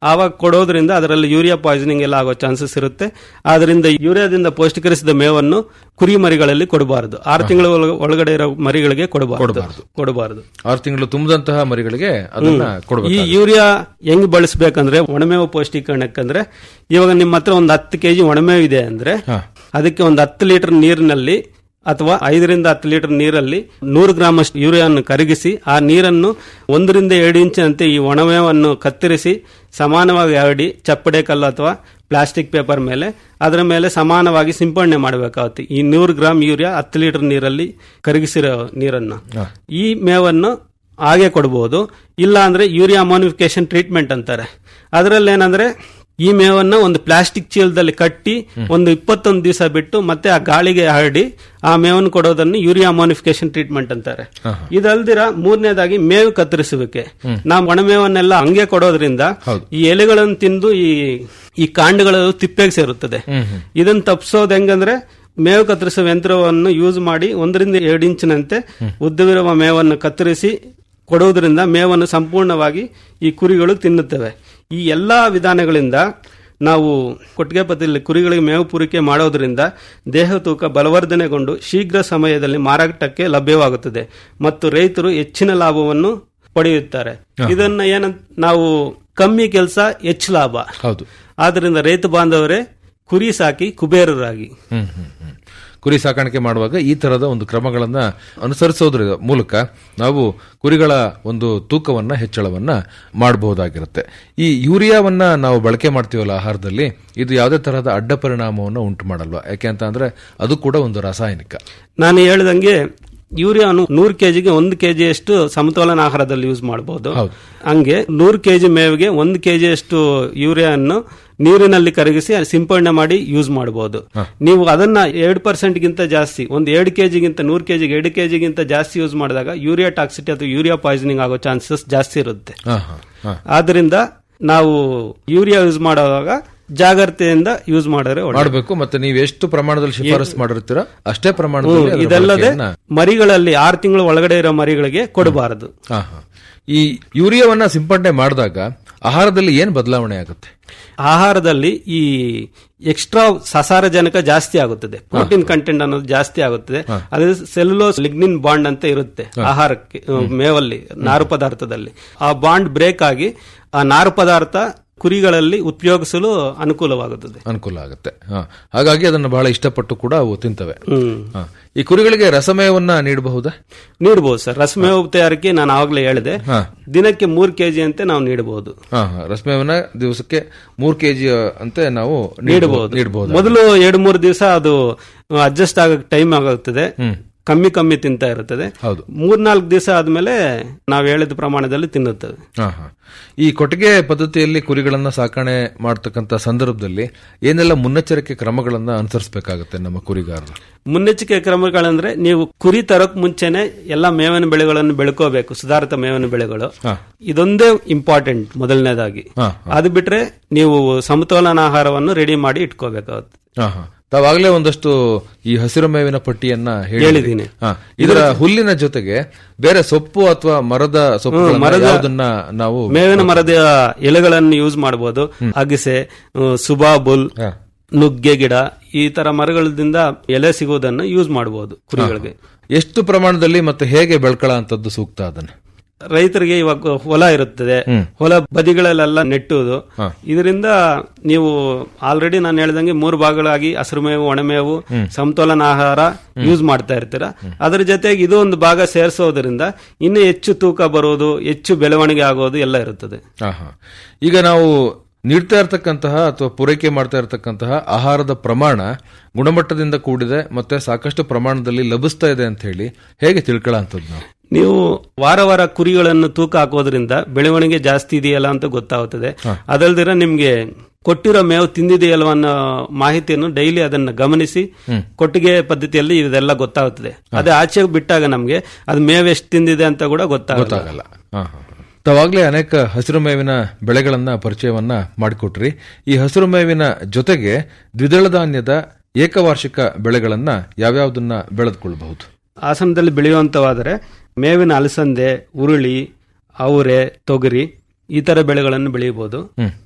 ಆವಾಗ ಕೊಡೋದ್ರಿಂದ ಅದರಲ್ಲಿ ಯೂರಿಯಾ ಪಾಯ್ಸನಿಂಗ್ ಎಲ್ಲ ಆಗೋ ಚಾನ್ಸಸ್ ಇರುತ್ತೆ ಆದ್ರಿಂದ ಯೂರಿಯಾದಿಂದ ಪೌಷ್ಟಿಕರಿಸಿದ ಮೇವನ್ನು ಕುರಿ ಮರಿಗಳಲ್ಲಿ ಕೊಡಬಾರದು ಆರು ತಿಂಗಳ ಒಳಗ- ಒಳಗಡೆ ಇರೋ ಮರಿಗಳಿಗೆ ಕೊಡಬಾರದು ಕೊಡಬಾರದು ಆರು ತಿಂಗಳು ತುಂಬಿದಂತಹ ಮರಿಗಳಿಗೆ ಅದನ್ನ ಈ ಕೊಡಬೇಕು ಯೂರಿಯಾ ಹೆಂಗ್ ಬಳಸಬೇಕಂದ್ರೆ ಒಣಮೇವು ಪೌಷ್ಟಿಕರಣಕ್ಕಂದ್ರೆ ಇವಾಗ ನಿಮ್ಮ ಹತ್ರ ಒಂದು ಹತ್ತು ಕೆಜಿ ಒಣಮೇವು ಇದೆ ಅಂದ್ರೆ ಹಾ. ಅದಕ್ಕೆ ಒಂದು ಹತ್ತು ಲೀಟರ್ ನೀರಿನಲ್ಲಿ ಅಥವಾ ಐದರಿಂದ ಹತ್ತು ಲೀಟರ್ ನೀರಲ್ಲಿ ನೂರು ಗ್ರಾಮ್ ಅಷ್ಟು ಯೂರಿಯಾವನ್ನು ಕರಗಿಸಿ ಆ ನೀರನ್ನು ಒಂದರಿಂದ ಎರಡು ಇಂಚಿನಂತೆ ಈ ಒಣಮೇವನ್ನು ಕತ್ತರಿಸಿ ಸಮಾನವಾಗಿ ಹರಡಿ ಚಪ್ಪಡೆ ಕಲ್ಲು ಅಥವಾ ಪ್ಲಾಸ್ಟಿಕ್ ಪೇಪರ್ ಮೇಲೆ ಅದರ ಮೇಲೆ ಸಮಾನವಾಗಿ ಸಿಂಪಡಣೆ ಮಾಡಬೇಕಾಗುತ್ತೆ ಈ ನೂರು ಗ್ರಾಮ್ ಯೂರಿಯಾ ಹತ್ತು ಲೀಟರ್ ನೀರಲ್ಲಿ ಕರಗಿಸಿರೋ ನೀರನ್ನು ಈ ಮೇವನ್ನು ಹಾಗೆ ಕೊಡಬಹುದು ಇಲ್ಲ ಅಂದ್ರೆ ಯೂರಿಯಾ ಅಮೋನಿಫಿಕೇಶನ್ ಟ್ರೀಟ್ಮೆಂಟ್ ಅಂತಾರೆ ಅದರಲ್ಲಿ ಏನಂದ್ರೆ ಈ ಮೇವನ್ನು ಒಂದು ಪ್ಲಾಸ್ಟಿಕ್ ಚೀಲದಲ್ಲಿ ಕಟ್ಟಿ ಒಂದು ಇಪ್ಪತ್ತೊಂದು ದಿವಸ ಬಿಟ್ಟು ಮತ್ತೆ ಆ ಗಾಳಿಗೆ ಹರಡಿ ಆ ಮೇವನ್ನು ಕೊಡೋದನ್ನು ಯೂರಿಯಾ ಅಮೋನಿಫಿಕೇಶನ್ ಟ್ರೀಟ್ಮೆಂಟ್ ಅಂತಾರೆ ಇದಲ್ದಿರ ಮೂರನೇದಾಗಿ ಮೇವು ಕತ್ತರಿಸುವಿಕೆ ನಾವು ಒಣಮೇವನ್ನೆಲ್ಲ ಹಂಗೆ ಕೊಡೋದ್ರಿಂದ ಈ ಎಲೆಗಳನ್ನು ತಿಂದು ಈ ಈ ಕಾಂಡಗಳು ತಿಪ್ಪೆಗೆ ಸೇರುತ್ತದೆ ಇದನ್ನ ತಪ್ಪಿಸೋದು ಹೆಂಗಂದ್ರೆ ಮೇವು ಕತ್ತರಿಸುವ ಯಂತ್ರವನ್ನು ಯೂಸ್ ಮಾಡಿ ಒಂದರಿಂದ ಎರಡು ಇಂಚಿನಂತೆ ಉದ್ದವಿರುವ ಮೇವನ್ನು ಕತ್ತರಿಸಿ ಕೊಡುವುದರಿಂದ ಮೇವನ್ನು ಸಂಪೂರ್ಣವಾಗಿ ಈ ಕುರಿಗಳು ತಿನ್ನುತ್ತವೆ ಈ ಎಲ್ಲಾ ವಿಧಾನಗಳಿಂದ ನಾವು ಕೊಟ್ಟಿಗೆ ಪದ್ಧತಿಯಲ್ಲಿ ಕುರಿಗಳಿಗೆ ಮೇವು ಪೂರೈಕೆ ಮಾಡೋದ್ರಿಂದ ದೇಹ ತೂಕ ಬಲವರ್ಧನೆಗೊಂಡು ಶೀಘ್ರ ಸಮಯದಲ್ಲಿ ಮಾರಾಟಕ್ಕೆ ಲಭ್ಯವಾಗುತ್ತದೆ ಮತ್ತು ರೈತರು ಹೆಚ್ಚಿನ ಲಾಭವನ್ನು ಪಡೆಯುತ್ತಾರೆ ಇದನ್ನ ಏನಂತ ನಾವು ಕಮ್ಮಿ ಕೆಲಸ ಹೆಚ್ಚು ಲಾಭ ಹೌದು ಆದ್ದರಿಂದ ರೈತ ಬಾಂಧವರೇ ಕುರಿ ಸಾಕಿ ಕುಬೇರರಾಗಿ ಹ್ಮ್ ಹ್ಮ್ ಹ್ಮ್. ಕುರಿ ಸಾಕಾಣಿಕೆ ಮಾಡುವಾಗ ಈ ತರದ ಒಂದು ಕ್ರಮಗಳನ್ನ ಅನುಸರಿಸೋದ್ರ ಮೂಲಕ ನಾವು ಕುರಿಗಳ ಒಂದು ತೂಕವನ್ನ ಹೆಚ್ಚಳವನ್ನ ಮಾಡಬಹುದಾಗಿರುತ್ತೆ ಈ ಯೂರಿಯಾವನ್ನ ನಾವು ಬಳಕೆ ಮಾಡ್ತೀವಲ್ಲ ಆಹಾರದಲ್ಲಿ ಇದು ಯಾವುದೇ ತರಹದ ಅಡ್ಡ ಪರಿಣಾಮವನ್ನು ಉಂಟು ಮಾಡಲ್ವಾ ಯಾಕೆ ಅಂತ ಅಂದ್ರೆ ಅದು ಕೂಡ ಒಂದು ರಾಸಾಯನಿಕ ನಾನು ಹೇಳ್ದಂಗೆ ಯೂರಿಯಾನು ನೂರು ಕೆಜಿಗೆ ಒಂದು ಕೆಜಿಯಷ್ಟು ಸಮತೋಲನ ಆಹಾರದಲ್ಲಿ ಯೂಸ್ ಮಾಡಬಹುದು ಹಂಗೆ ನೂರು ಕೆಜಿ ಮೇವಿಗೆ ಒಂದು ಕೆಜಿಯಷ್ಟು ಯೂರಿಯಾವನ್ನು ನೀರಿನಲ್ಲಿ ಕರಗಿಸಿ ಸಿಂಪಡಣೆ ಮಾಡಿ ಯೂಸ್ ಮಾಡಬಹುದು ನೀವು ಅದನ್ನ ಎರಡು ಪರ್ಸೆಂಟ್ ಗಿಂತ ಜಾಸ್ತಿ ಒಂದು ಎರಡು ಕೆಜಿಗಿಂತ ನೂರು ಕೆಜಿಗೆ ಎರಡು ಕೆಜಿಗಿಂತ ಜಾಸ್ತಿ ಯೂಸ್ ಮಾಡಿದಾಗ ಯೂರಿಯಾ ಟಾಕ್ಸಿಟಿ ಅಥವಾ ಯೂರಿಯಾ ಪಾಯ್ಸನಿಂಗ್ ಆಗೋ ಚಾನ್ಸಸ್ ಜಾಸ್ತಿ ಇರುತ್ತೆ ಹಾ, ಹಾ, ಹಾ. ಆದ್ರಿಂದ ನಾವು ಯೂರಿಯಾ ಯೂಸ್ ಮಾಡುವಾಗ ಜಾಗ್ರತೆಯಿಂದ ಯೂಸ್ ಮಾಡಿದ್ರೆ ಒಳ್ಳೆಯದು. ಮಾಡಬೇಕು ಮತ್ತೆ ನೀವು ಎಷ್ಟು ಪ್ರಮಾಣದಲ್ಲಿ ಶಿಫಾರಸು ಮಾಡಿರ್ತೀರೋ ಅಷ್ಟೇ ಪ್ರಮಾಣದಲ್ಲಿ ಹ್ಮ್, ಅದರ ಇದಲ್ಲದೆ ಬಳಕೆಯನ್ನ- ಮರಿಗಳಲ್ಲಿ ಆರು ತಿಂಗಳು ಒಳಗಡೆ ಇರೋ ಮರಿಗಳಿಗೆ ಕೊಡಬಾರದು ಹಾ, ಹಾ. ಈ ಯೂರಿಯಾವನ್ನ ಸಿಂಪಡಣೆ ಮಾಡಿದಾಗ ಆಹಾರದಲ್ಲಿ ಏನ್ ಬದಲಾವಣೆ ಆಗುತ್ತೆ ಆಹಾರದಲ್ಲಿ ಈ ಎಕ್ಸ್ಟ್ರಾ ಸಸಾರಜನಕ ಜಾಸ್ತಿ ಆಗುತ್ತದೆ ಪ್ರೋಟೀನ್ ಕಂಟೆಂಟ್ ಅನ್ನೋದು ಜಾಸ್ತಿ ಆಗುತ್ತದೆ ಅದೇ ಸೆಲ್ಯುಲೋಸ್ ಲಿಗ್ನಿನ್ ಬಾಂಡ್ ಅಂತ ಇರುತ್ತೆ ಆಹಾರಕ್ಕೆ ಆ, ಮೇವಲ್ಲಿ ನಾರು ಪದಾರ್ಥದಲ್ಲಿ ಆ ಬಾಂಡ್ ಬ್ರೇಕ್ ಆಗಿ ಆ ನಾರು ಪದಾರ್ಥ ಕುರಿಗಳಲ್ಲಿ ಉಪಯೋಗಿಸಲು ಅನುಕೂಲವಾಗುತ್ತದೆ ಅನುಕೂಲ ಆಗುತ್ತೆ ಹಾ. ಹಾಗಾಗಿ ಅದನ್ನು ಬಹಳ ಇಷ್ಟಪಟ್ಟು ಕೂಡ ಅವು ತಿಂತವೆ ಹ್ಮ್ ಹಾ. ಈ ಕುರಿಗಳಿಗೆ ರಸಮಯವನ್ನ ನೀಡಬಹುದಾ ನೀಡಬಹುದು ಸರ್ ರಸಮೇವು ತಯಾರಿಕೆ ನಾನು ಆವಾಗಲೇ ಹೇಳಿದೆ ಹಾ. ದಿನಕ್ಕೆ ಮೂರು ಕೆಜಿ ಅಂತೆ ನಾವು ನೀಡಬಹುದು ಹಾ ಹಾ. ರಸಮಯವನ್ನ ದಿವಸಕ್ಕೆ ಮೂರ್ ಕೆಜಿ ಅಂತೆ ನಾವು ನೀಡಬಹುದು ನೀಡಬಹುದು ಮೊದಲು ಎರಡು ಮೂರು ದಿವಸ ಅದು ಅಡ್ಜಸ್ಟ್ ಆಗಕ್ಕೆ ಟೈಮ್ ಆಗುತ್ತದೆ ಕಮ್ಮಿ ಕಮ್ಮಿ ತಿಂತಾ ಇರುತ್ತದೆ ಹೌದು. ಮೂರ್ನಾಲ್ಕು ದಿವಸ ಆದ್ಮೇಲೆ ನಾವು ಹೇಳಿದ ಪ್ರಮಾಣದಲ್ಲಿ ತಿನ್ನುತ್ತದೆ ಹಾ ಹಾ ಈ ಕೊಟ್ಟಿಗೆ ಪದ್ಧತಿಯಲ್ಲಿ ಕುರಿಗಳನ್ನ ಸಾಕಣೆ ಮಾಡ್ತಕ್ಕಂತ ಸಂದರ್ಭದಲ್ಲಿ ಏನೆಲ್ಲ ಮುನ್ನೆಚ್ಚರಿಕೆ ಕ್ರಮಗಳನ್ನ ಅನುಸರಿಸಬೇಕಾಗುತ್ತೆ ನಮ್ಮ ಕುರಿಗಾರರು ಮುನ್ನೆಚ್ಚರಿಕೆ ಕ್ರಮಗಳಂದ್ರೆ ನೀವು ಕುರಿ ತರಕ್ ಮುಂಚೆನೆ ಎಲ್ಲಾ ಮೇವಿನ ಬೆಳೆಗಳನ್ನು ಬೆಳ್ಕೋಬೇಕು ಸುಧಾರಿತ ಮೇವಿನ ಬೆಳೆಗಳು ಇದೊಂದೇ ಇಂಪಾರ್ಟೆಂಟ್ ಮೊದಲನೇದಾಗಿ ಹಾ, ಅದು ಬಿಟ್ರೆ ನೀವು ಸಮತೋಲನ ಆಹಾರವನ್ನು ರೆಡಿ ಮಾಡಿ ಇಟ್ಕೋಬೇಕಾಗುತ್ತೆ ಹಾ ಹಾ ತಾವಾಗಲೇ ಒಂದಷ್ಟು ಈ ಹಸಿರು ಮೇವಿನ ಪಟ್ಟಿಯನ್ನ ಹೇಳಿದ್ರಿ. ಹೇಳಿದ್ದೀನಿ. ಹಾ, ಇದರ ಹುಲ್ಲಿನ ಜೊತೆಗೆ ಬೇರೆ ಸೊಪ್ಪು ಅಥವಾ ಮರದ ಸೊಪ್ಪು ಮರದ- ಯಾವುದನ್ನ ನಾವು ಮೇವಿನ ಮರದ ಎಲೆಗಳನ್ನು ಯೂಸ್ ಮಾಡಬಹುದು ಅಗಸೆ ಆ, ಸುಬಾಬುಲ್ ಹಾ. ನುಗ್ಗೆ ಗಿಡ ಈ ತರ ಮರಗಳಿಂದ ಎಲೆ ಸಿಗುವುದನ್ನು ಯೂಸ್ ಮಾಡಬಹುದು ಕುರಿಗಳಿಗೆ ಎಷ್ಟು ಪ್ರಮಾಣದಲ್ಲಿ ಮತ್ತೆ ಹೇಗೆ ಬೆಳ್ಕೊಳ್ಳೋ ಅಂತದ್ದು ಸೂಕ್ತ ಅದನ್ನ ರೈತರಿಗೆ ಇವಾಗ ಹೊಲ ಇರುತ್ತದೆ ಹೊಲ ಬದಿಗಳಲ್ಲೆಲ್ಲ ನೆಟ್ಟುವುದು ಇದರಿಂದ ನೀವು ಆಲ್ರೆಡಿ ನಾನು ಹೇಳ್ದಂಗೆ ಮೂರು ಭಾಗಗಳಾಗಿ ಹಸಿರು ಮೇವು ಒಣಮೇವು ಸಮತೋಲನ ಆಹಾರ ಯೂಸ್ ಮಾಡ್ತಾ ಇರ್ತೀರ ಅದರ ಜೊತೆಗೆ ಇದು ಒಂದು ಭಾಗ ಸೇರಿಸೋದ್ರಿಂದ ಇನ್ನು ಹೆಚ್ಚು ತೂಕ ಬರೋದು ಹೆಚ್ಚು ಬೆಳವಣಿಗೆ ಆಗೋದು ಎಲ್ಲ ಇರುತ್ತದೆ ಹಾ, ಹಾ. ಈಗ ನಾವು ನೀಡ್ತಾ ಇರತಕ್ಕಂತಹ ಅಥವಾ ಪೂರೈಕೆ ಮಾಡ್ತಾ ಇರತಕ್ಕಂತಹ ಆಹಾರದ ಪ್ರಮಾಣ ಗುಣಮಟ್ಟದಿಂದ ಕೂಡಿದೆ ಮತ್ತೆ ಸಾಕಷ್ಟು ಪ್ರಮಾಣದಲ್ಲಿ ಲಭಿಸ್ತಾ ಇದೆ ಅಂತ ಹೇಳಿ ಹೇಗೆ ತಿಳ್ಕೊಳ್ಳೋಂಥದ್ದು ನಾವು ನೀವು ವಾರ ವಾರ ಕುರಿಗಳನ್ನು ತೂಕ ಹಾಕೋದ್ರಿಂದ ಬೆಳವಣಿಗೆ ಜಾಸ್ತಿ ಇದೆಯಲ್ಲ ಅಂತ ಗೊತ್ತಾಗುತ್ತದೆ ಅದಲ್ದಿರ ನಿಮ್ಗೆ ಕೊಟ್ಟಿರೋ ಮೇವು ತಿಂದಿದೆಯಲ್ವ ಅನ್ನೋ ಮಾಹಿತಿಯನ್ನು ಡೈಲಿ ಅದನ್ನ ಗಮನಿಸಿ ಕೊಟ್ಟಿಗೆ ಪದ್ಧತಿಯಲ್ಲಿ ಇದೆಲ್ಲ ಗೊತ್ತಾಗುತ್ತದೆ ಅದೇ ಆಚೆ ಬಿಟ್ಟಾಗ ನಮ್ಗೆ ಅದು ಮೇವು ಎಷ್ಟು ತಿಂದಿದೆ ಅಂತ ಕೂಡ ಗೊತ್ತಾಗಲ್ಲ ಗೊತ್ತಾಗಲ್ಲ ಹಾ, ಹಾ, ಹಾ. ತಾವಾಗ್ಲೇ ಅನೇಕ ಹಸಿರು ಮೇವಿನ ಬೆಳೆಗಳನ್ನ ಪರಿಚಯವನ್ನ ಮಾಡಿಕೊಟ್ರಿ ಈ ಹಸಿರು ಮೇವಿನ ಜೊತೆಗೆ ದ್ವಿದಳ ಧಾನ್ಯದ ಏಕವಾರ್ಷಿಕ ಬೆಳೆಗಳನ್ನ ಯಾವ್ಯಾವ್ದನ್ನ ಬೆಳೆದುಕೊಳ್ಬಹುದು ಹಾಸನದಲ್ಲಿ ಬೆಳೆಯುವಂತವಾದರೆ ಮೇವಿನ ಅಲಸಂದೆ ಉರುಳಿ ಅವರೆ ತೊಗರಿ ಈ ತರ ಬೆಳೆಗಳನ್ನು ಬೆಳೆಯಬಹುದು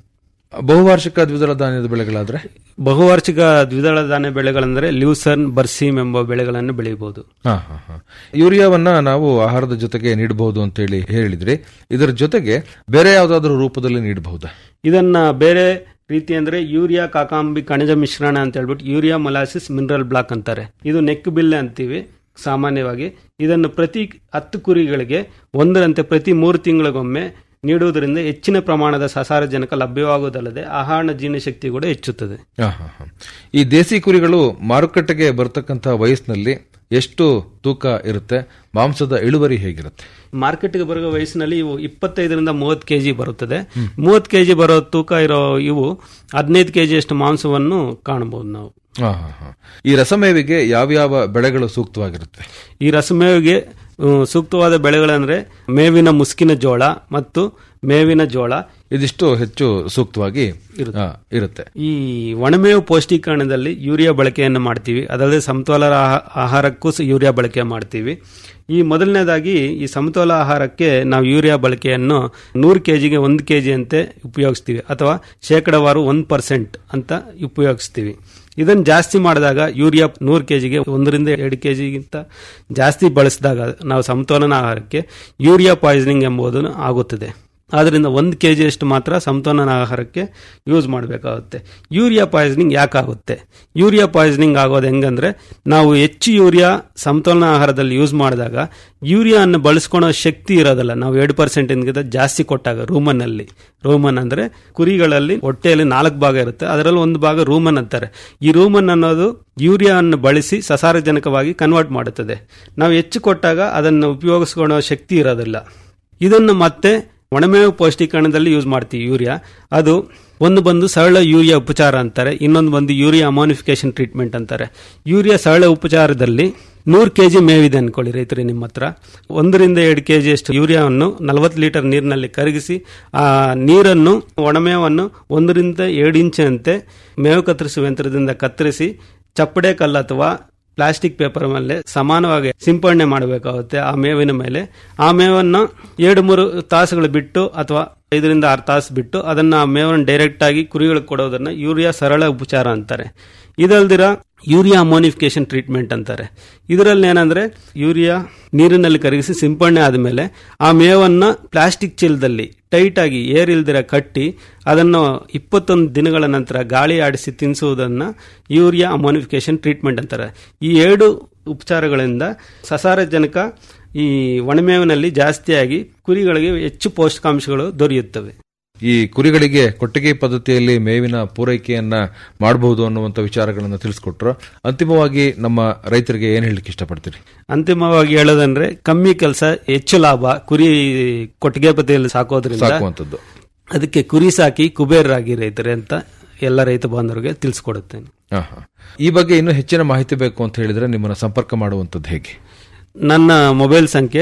ಬಹುವಾರ್ಷಿಕ ದ್ವಿದಳ ಧಾನ್ಯದ ಬೆಳೆಗಳಾದ್ರೆ ಬಹುವಾರ್ಷಿಕ ದ್ವಿದಳ ಧಾನ್ಯ ಬೆಳೆಗಳೆಂದರೆ ಲ್ಯೂಸರ್ನ್ ಬರ್ಸೀಮ್ ಎಂಬ ಬೆಳೆಗಳನ್ನು ಬೆಳೆಯಬಹುದು ಹಾ ಹಾ ಹಾ ಯೂರಿಯಾವನ್ನ ನಾವು ಆಹಾರದ ಜೊತೆಗೆ ನೀಡಬಹುದು ಅಂತ ಹೇಳಿ ಹೇಳಿದ್ರಿ ಇದರ ಜೊತೆಗೆ ಬೇರೆ ಯಾವುದಾದ್ರೂ ರೂಪದಲ್ಲಿ ನೀಡಬಹುದಾ ಇದನ್ನ ಬೇರೆ ರೀತಿ ಅಂದ್ರೆ ಯೂರಿಯಾ ಕಾಕಾಂಬಿ ಖನಿಜ ಮಿಶ್ರಣ ಅಂತ ಹೇಳ್ಬಿಟ್ಟು ಯೂರಿಯಾ ಮೊಲಾಸಿಸ್ ಮಿನರಲ್ ಬ್ಲಾಕ್ ಅಂತಾರೆ ಇದು ನೆಕ್ ಬಿಲ್ಲೆ ಅಂತೀವಿ ಸಾಮಾನ್ಯವಾಗಿ ಇದನ್ನು ಪ್ರತಿ ಹತ್ತು ಕುರಿಗಳಿಗೆ ಒಂದರಂತೆ ಪ್ರತಿ ಮೂರು ತಿಂಗಳಿಗೊಮ್ಮೆ ನೀಡುವುದರಿಂದ ಹೆಚ್ಚಿನ ಪ್ರಮಾಣದ ಸಸಾರಜನಕ ಲಭ್ಯವಾಗುವುದಲ್ಲದೆ ಆಹಾರ ಜೀರ್ಣಶಕ್ತಿ ಕೂಡ ಹೆಚ್ಚುತ್ತದೆ ಹಾ, ಹಾ, ಹಾ. ಈ ದೇಸಿ ಕುರಿಗಳು ಮಾರುಕಟ್ಟೆಗೆ ಬರ್ತಕ್ಕಂಥ ವಯಸ್ಸಿನಲ್ಲಿ ಎಷ್ಟು ತೂಕ ಇರುತ್ತೆ ಮಾಂಸದ ಇಳುವರಿ ಹೇಗಿರುತ್ತೆ ಮಾರ್ಕೆಟ್ಗೆ ಬರುವ ವಯಸ್ಸಿನಲ್ಲಿ ಇವು ಇಪ್ಪತ್ತೈದರಿಂದ ಮೂವತ್ತು ಕೆಜಿ ಬರುತ್ತದೆ ಮೂವತ್ತು ಕೆಜಿ ಬರೋ ತೂಕ ಇರೋ ಇವು ಹದಿನೈದು ಕೆಜಿ ಅಷ್ಟು ಮಾಂಸವನ್ನು ಕಾಣಬಹುದು ನಾವು ಹಾ, ಹಾ, ಹಾ. ಈ ರಸಮೇವಿಗೆ ಯಾವ್ಯಾವ ಬೆಳೆಗಳು ಸೂಕ್ತವಾಗಿರುತ್ತೆ ಈ ರಸಮೇವಿಗೆ ಹ್ಮ್, ಸೂಕ್ತವಾದ ಬೆಳೆಗಳಂದ್ರೆ ಮೇವಿನ ಮುಸ್ಕಿನ ಜೋಳ ಮತ್ತು ಮೇವಿನ ಜೋಳ ಇದಿಷ್ಟು ಹೆಚ್ಚು ಸೂಕ್ತವಾಗಿ ಆ, ಇರುತ್ತೆ ಈ ಒಣಮೇವು ಪೌಷ್ಟೀಕರಣದಲ್ಲಿ ಯೂರಿಯಾ ಬಳಕೆಯನ್ನು ಮಾಡ್ತೀವಿ ಅದಲ್ಲದೆ ಸಮತೋಲ ಆಹಾ- ಆಹಾರಕ್ಕೂ ಸ ಯೂರಿಯಾ ಬಳಕೆ ಮಾಡ್ತೀವಿ ಈ ಮೊದಲನೇದಾಗಿ ಈ ಸಮತೋಲ ಆಹಾರಕ್ಕೆ ನಾವು ಯೂರಿಯಾ ಬಳಕೆಯನ್ನು ನೂರು ಕೆಜಿಗೆ ಒಂದು ಕೆಜಿ ಅಂತೆ ಉಪಯೋಗಿಸ್ತೀವಿ ಅಥವಾ ಶೇಕಡವಾರು ಒಂದು ಪರ್ಸೆಂಟ್ ಅಂತ ಉಪಯೋಗಿಸ್ತೀವಿ ಇದನ್ನು ಜಾಸ್ತಿ ಮಾಡಿದಾಗ ಯೂರಿಯಾ ನೂರು ಕೆಜಿಗೆ ಒಂದರಿಂದ ಎರಡು ಕೆಜಿಗಿಂತ ಜಾಸ್ತಿ ಬಳಸಿದಾಗ ನಾವು ಸಮತೋಲನ ಆಹಾರಕ್ಕೆ ಯೂರಿಯಾ ಪಾಯ್ಸನಿಂಗ್ ಎಂಬುದು ಆಗುತ್ತದೆ ಆದ್ದರಿಂದ ಒಂದು ಕೆ ಜಿಯಷ್ಟು ಮಾತ್ರ ಸಮತೋಲನ ಆಹಾರಕ್ಕೆ ಯೂಸ್ ಮಾಡಬೇಕಾಗುತ್ತೆ ಯೂರಿಯಾ ಪಾಯ್ಸನಿಂಗ್ ಯಾಕಾಗುತ್ತೆ ಯೂರಿಯಾ ಪಾಯ್ಸನಿಂಗ್ ಆಗೋದು ಹೆಂಗಂದ್ರೆ ನಾವು ಹೆಚ್ಚು ಯೂರಿಯಾ ಸಮತೋಲನ ಆಹಾರದಲ್ಲಿ ಯೂಸ್ ಮಾಡಿದಾಗ ಯೂರಿಯಾ ಅನ್ನು ಬಳಸ್ಕೊಳೋ ಶಕ್ತಿ ಇರೋದಲ್ಲ ನಾವು ಎರಡು ಪರ್ಸೆಂಟ್ಗಿಂತ ಜಾಸ್ತಿ ಕೊಟ್ಟಾಗ ರೂಮನ್ನಲ್ಲಿ ರೂಮನ್ ಅಂದ್ರೆ ಕುರಿಗಳಲ್ಲಿ ಹೊಟ್ಟೆಯಲ್ಲಿ ನಾಲ್ಕು ಭಾಗ ಇರುತ್ತೆ ಅದರಲ್ಲಿ ಒಂದು ಭಾಗ ರೂಮನ್ ಅಂತಾರೆ ಈ ರೂಮನ್ ಅನ್ನೋದು ಯೂರಿಯಾ ಅನ್ನು ಬಳಸಿ ಸಸಾರಜನಕವಾಗಿ ಕನ್ವರ್ಟ್ ಮಾಡುತ್ತದೆ ನಾವು ಹೆಚ್ಚು ಕೊಟ್ಟಾಗ ಅದನ್ನು ಉಪಯೋಗಿಸ್ಕೊಳ್ಳೋ ಶಕ್ತಿ ಇರೋದಿಲ್ಲ ಇದನ್ನು ಮತ್ತೆ ಒಣಮೇವು ಪೌಷ್ಟೀಕರಣದಲ್ಲಿ ಯೂಸ್ ಮಾಡ್ತೀವಿ ಯೂರಿಯಾ ಅದು ಒಂದು ಬಂದು ಸರಳ ಯೂರಿಯಾ ಉಪಚಾರ ಅಂತಾರೆ ಇನ್ನೊಂದು ಬಂದು ಯೂರಿಯಾ ಅಮಾನಿಫಿಕೇಶನ್ ಟ್ರೀಟ್ಮೆಂಟ್ ಅಂತಾರೆ ಯೂರಿಯಾ ಸರಳ ಉಪಚಾರದಲ್ಲಿ ನೂರು ಕೆ ಜಿ ಮೇವಿದೆ ಅನ್ಕೊಳ್ಳಿ ರೈತರು ನಿಮ್ಮ ಹತ್ರ ಒಂದರಿಂದ ಎರಡು ಕೆ ಜಿಯಷ್ಟು ಯೂರಿಯಾವನ್ನು ನಲವತ್ತು ಲೀಟರ್ ನೀರಿನಲ್ಲಿ ಕರಗಿಸಿ ಆ ನೀರನ್ನು ಒಣಮೇವನ್ನು ಒಂದರಿಂದ ಎರಡು ಇಂಚಿನಂತೆ ಮೇವು ಕತ್ತರಿಸುವ ಯಂತ್ರದಿಂದ ಕತ್ತರಿಸಿ ಚಪ್ಪಡೆ ಕಲ್ಲು ಅಥವಾ ಪ್ಲಾಸ್ಟಿಕ್ ಪೇಪರ್ ಮೇಲೆ ಸಮಾನವಾಗಿ ಸಿಂಪಡಣೆ ಮಾಡಬೇಕಾಗುತ್ತೆ ಆ ಮೇವಿನ ಮೇಲೆ ಆ ಮೇವನ್ನು ಎರಡು ಮೂರು ತಾಸುಗಳು ಬಿಟ್ಟು ಅಥವಾ ಐದರಿಂದ ಆರು ತಾಸು ಬಿಟ್ಟು ಅದನ್ನ ಆ ಮೇವನ್ನು ಡೈರೆಕ್ಟ್ ಆಗಿ ಕುರಿಗಳಿಗೆ ಕೊಡೋದನ್ನ ಯೂರಿಯಾ ಸರಳ ಉಪಚಾರ ಅಂತಾರೆ ಇದಲ್ದಿರ ಯೂರಿಯಾ ಅಮೋನಿಫಿಕೇಶನ್ ಟ್ರೀಟ್ಮೆಂಟ್ ಅಂತಾರೆ ಇದರಲ್ಲಿ ಏನಂದ್ರೆ ಯೂರಿಯಾ ನೀರಿನಲ್ಲಿ ಕರಗಿಸಿ ಸಿಂಪಡಣೆ ಆದಮೇಲೆ ಆ ಮೇವನ್ನ ಪ್ಲಾಸ್ಟಿಕ್ ಚೀಲದಲ್ಲಿ ಟೈಟ್ ಆಗಿ ಏರ್ ಇಲ್ದಿರ ಕಟ್ಟಿ ಅದನ್ನು ಇಪ್ಪತ್ತೊಂದು ದಿನಗಳ ನಂತರ ಗಾಳಿ ಆಡಿಸಿ ತಿನ್ನಿಸುವುದನ್ನ ಯೂರಿಯಾ ಅಮೋನಿಫಿಕೇಶನ್ ಟ್ರೀಟ್ಮೆಂಟ್ ಅಂತಾರೆ ಈ ಎರಡು ಉಪಚಾರಗಳಿಂದ ಸಸಾರಜನಕ ಈ ಒಣಮೇವಿನಲ್ಲಿ ಜಾಸ್ತಿಯಾಗಿ ಕುರಿಗಳಿಗೆ ಹೆಚ್ಚು ಪೌಷ್ಟಿಕಾಂಶಗಳು ದೊರೆಯುತ್ತವೆ ಈ ಕುರಿಗಳಿಗೆ ಕೊಟ್ಟಿಗೆ ಪದ್ಧತಿಯಲ್ಲಿ ಮೇವಿನ ಪೂರೈಕೆಯನ್ನ ಮಾಡಬಹುದು ಅನ್ನುವಂಥ ವಿಚಾರಗಳನ್ನು ತಿಳಿಸ್ಕೊಟ್ರು ಅಂತಿಮವಾಗಿ ನಮ್ಮ ರೈತರಿಗೆ ಏನ್ ಹೇಳಲಿಕ್ಕೆ ಇಷ್ಟಪಡ್ತೀರಿ ಅಂತಿಮವಾಗಿ ಹೇಳೋದಂದ್ರೆ ಕಮ್ಮಿ ಕೆಲಸ ಹೆಚ್ಚು ಲಾಭ ಕುರಿ ಕೊಟ್ಟಿಗೆ ಪದ್ಧತಿಯಲ್ಲಿ ಸಾಕೋದ್ರಿಂದ ಸಾಕುವಂಥದ್ದು ಅದಕ್ಕೆ ಕುರಿ ಸಾಕಿ ಕುಬೇರರಾಗಿ ರೈತರೇ ಅಂತ ಎಲ್ಲ ರೈತ ಬಾಂಧವರಿಗೆ ತಿಳಿಸ್ಕೊಡುತ್ತೇನೆ ಹಾ, ಹಾ. ಈ ಬಗ್ಗೆ ಇನ್ನೂ ಹೆಚ್ಚಿನ ಮಾಹಿತಿ ಬೇಕು ಅಂತ ಹೇಳಿದ್ರೆ ನಿಮ್ಮನ್ನ ಸಂಪರ್ಕ ಮಾಡುವಂಥದ್ದು ಹೇಗೆ ನನ್ನ ಮೊಬೈಲ್ ಸಂಖ್ಯೆ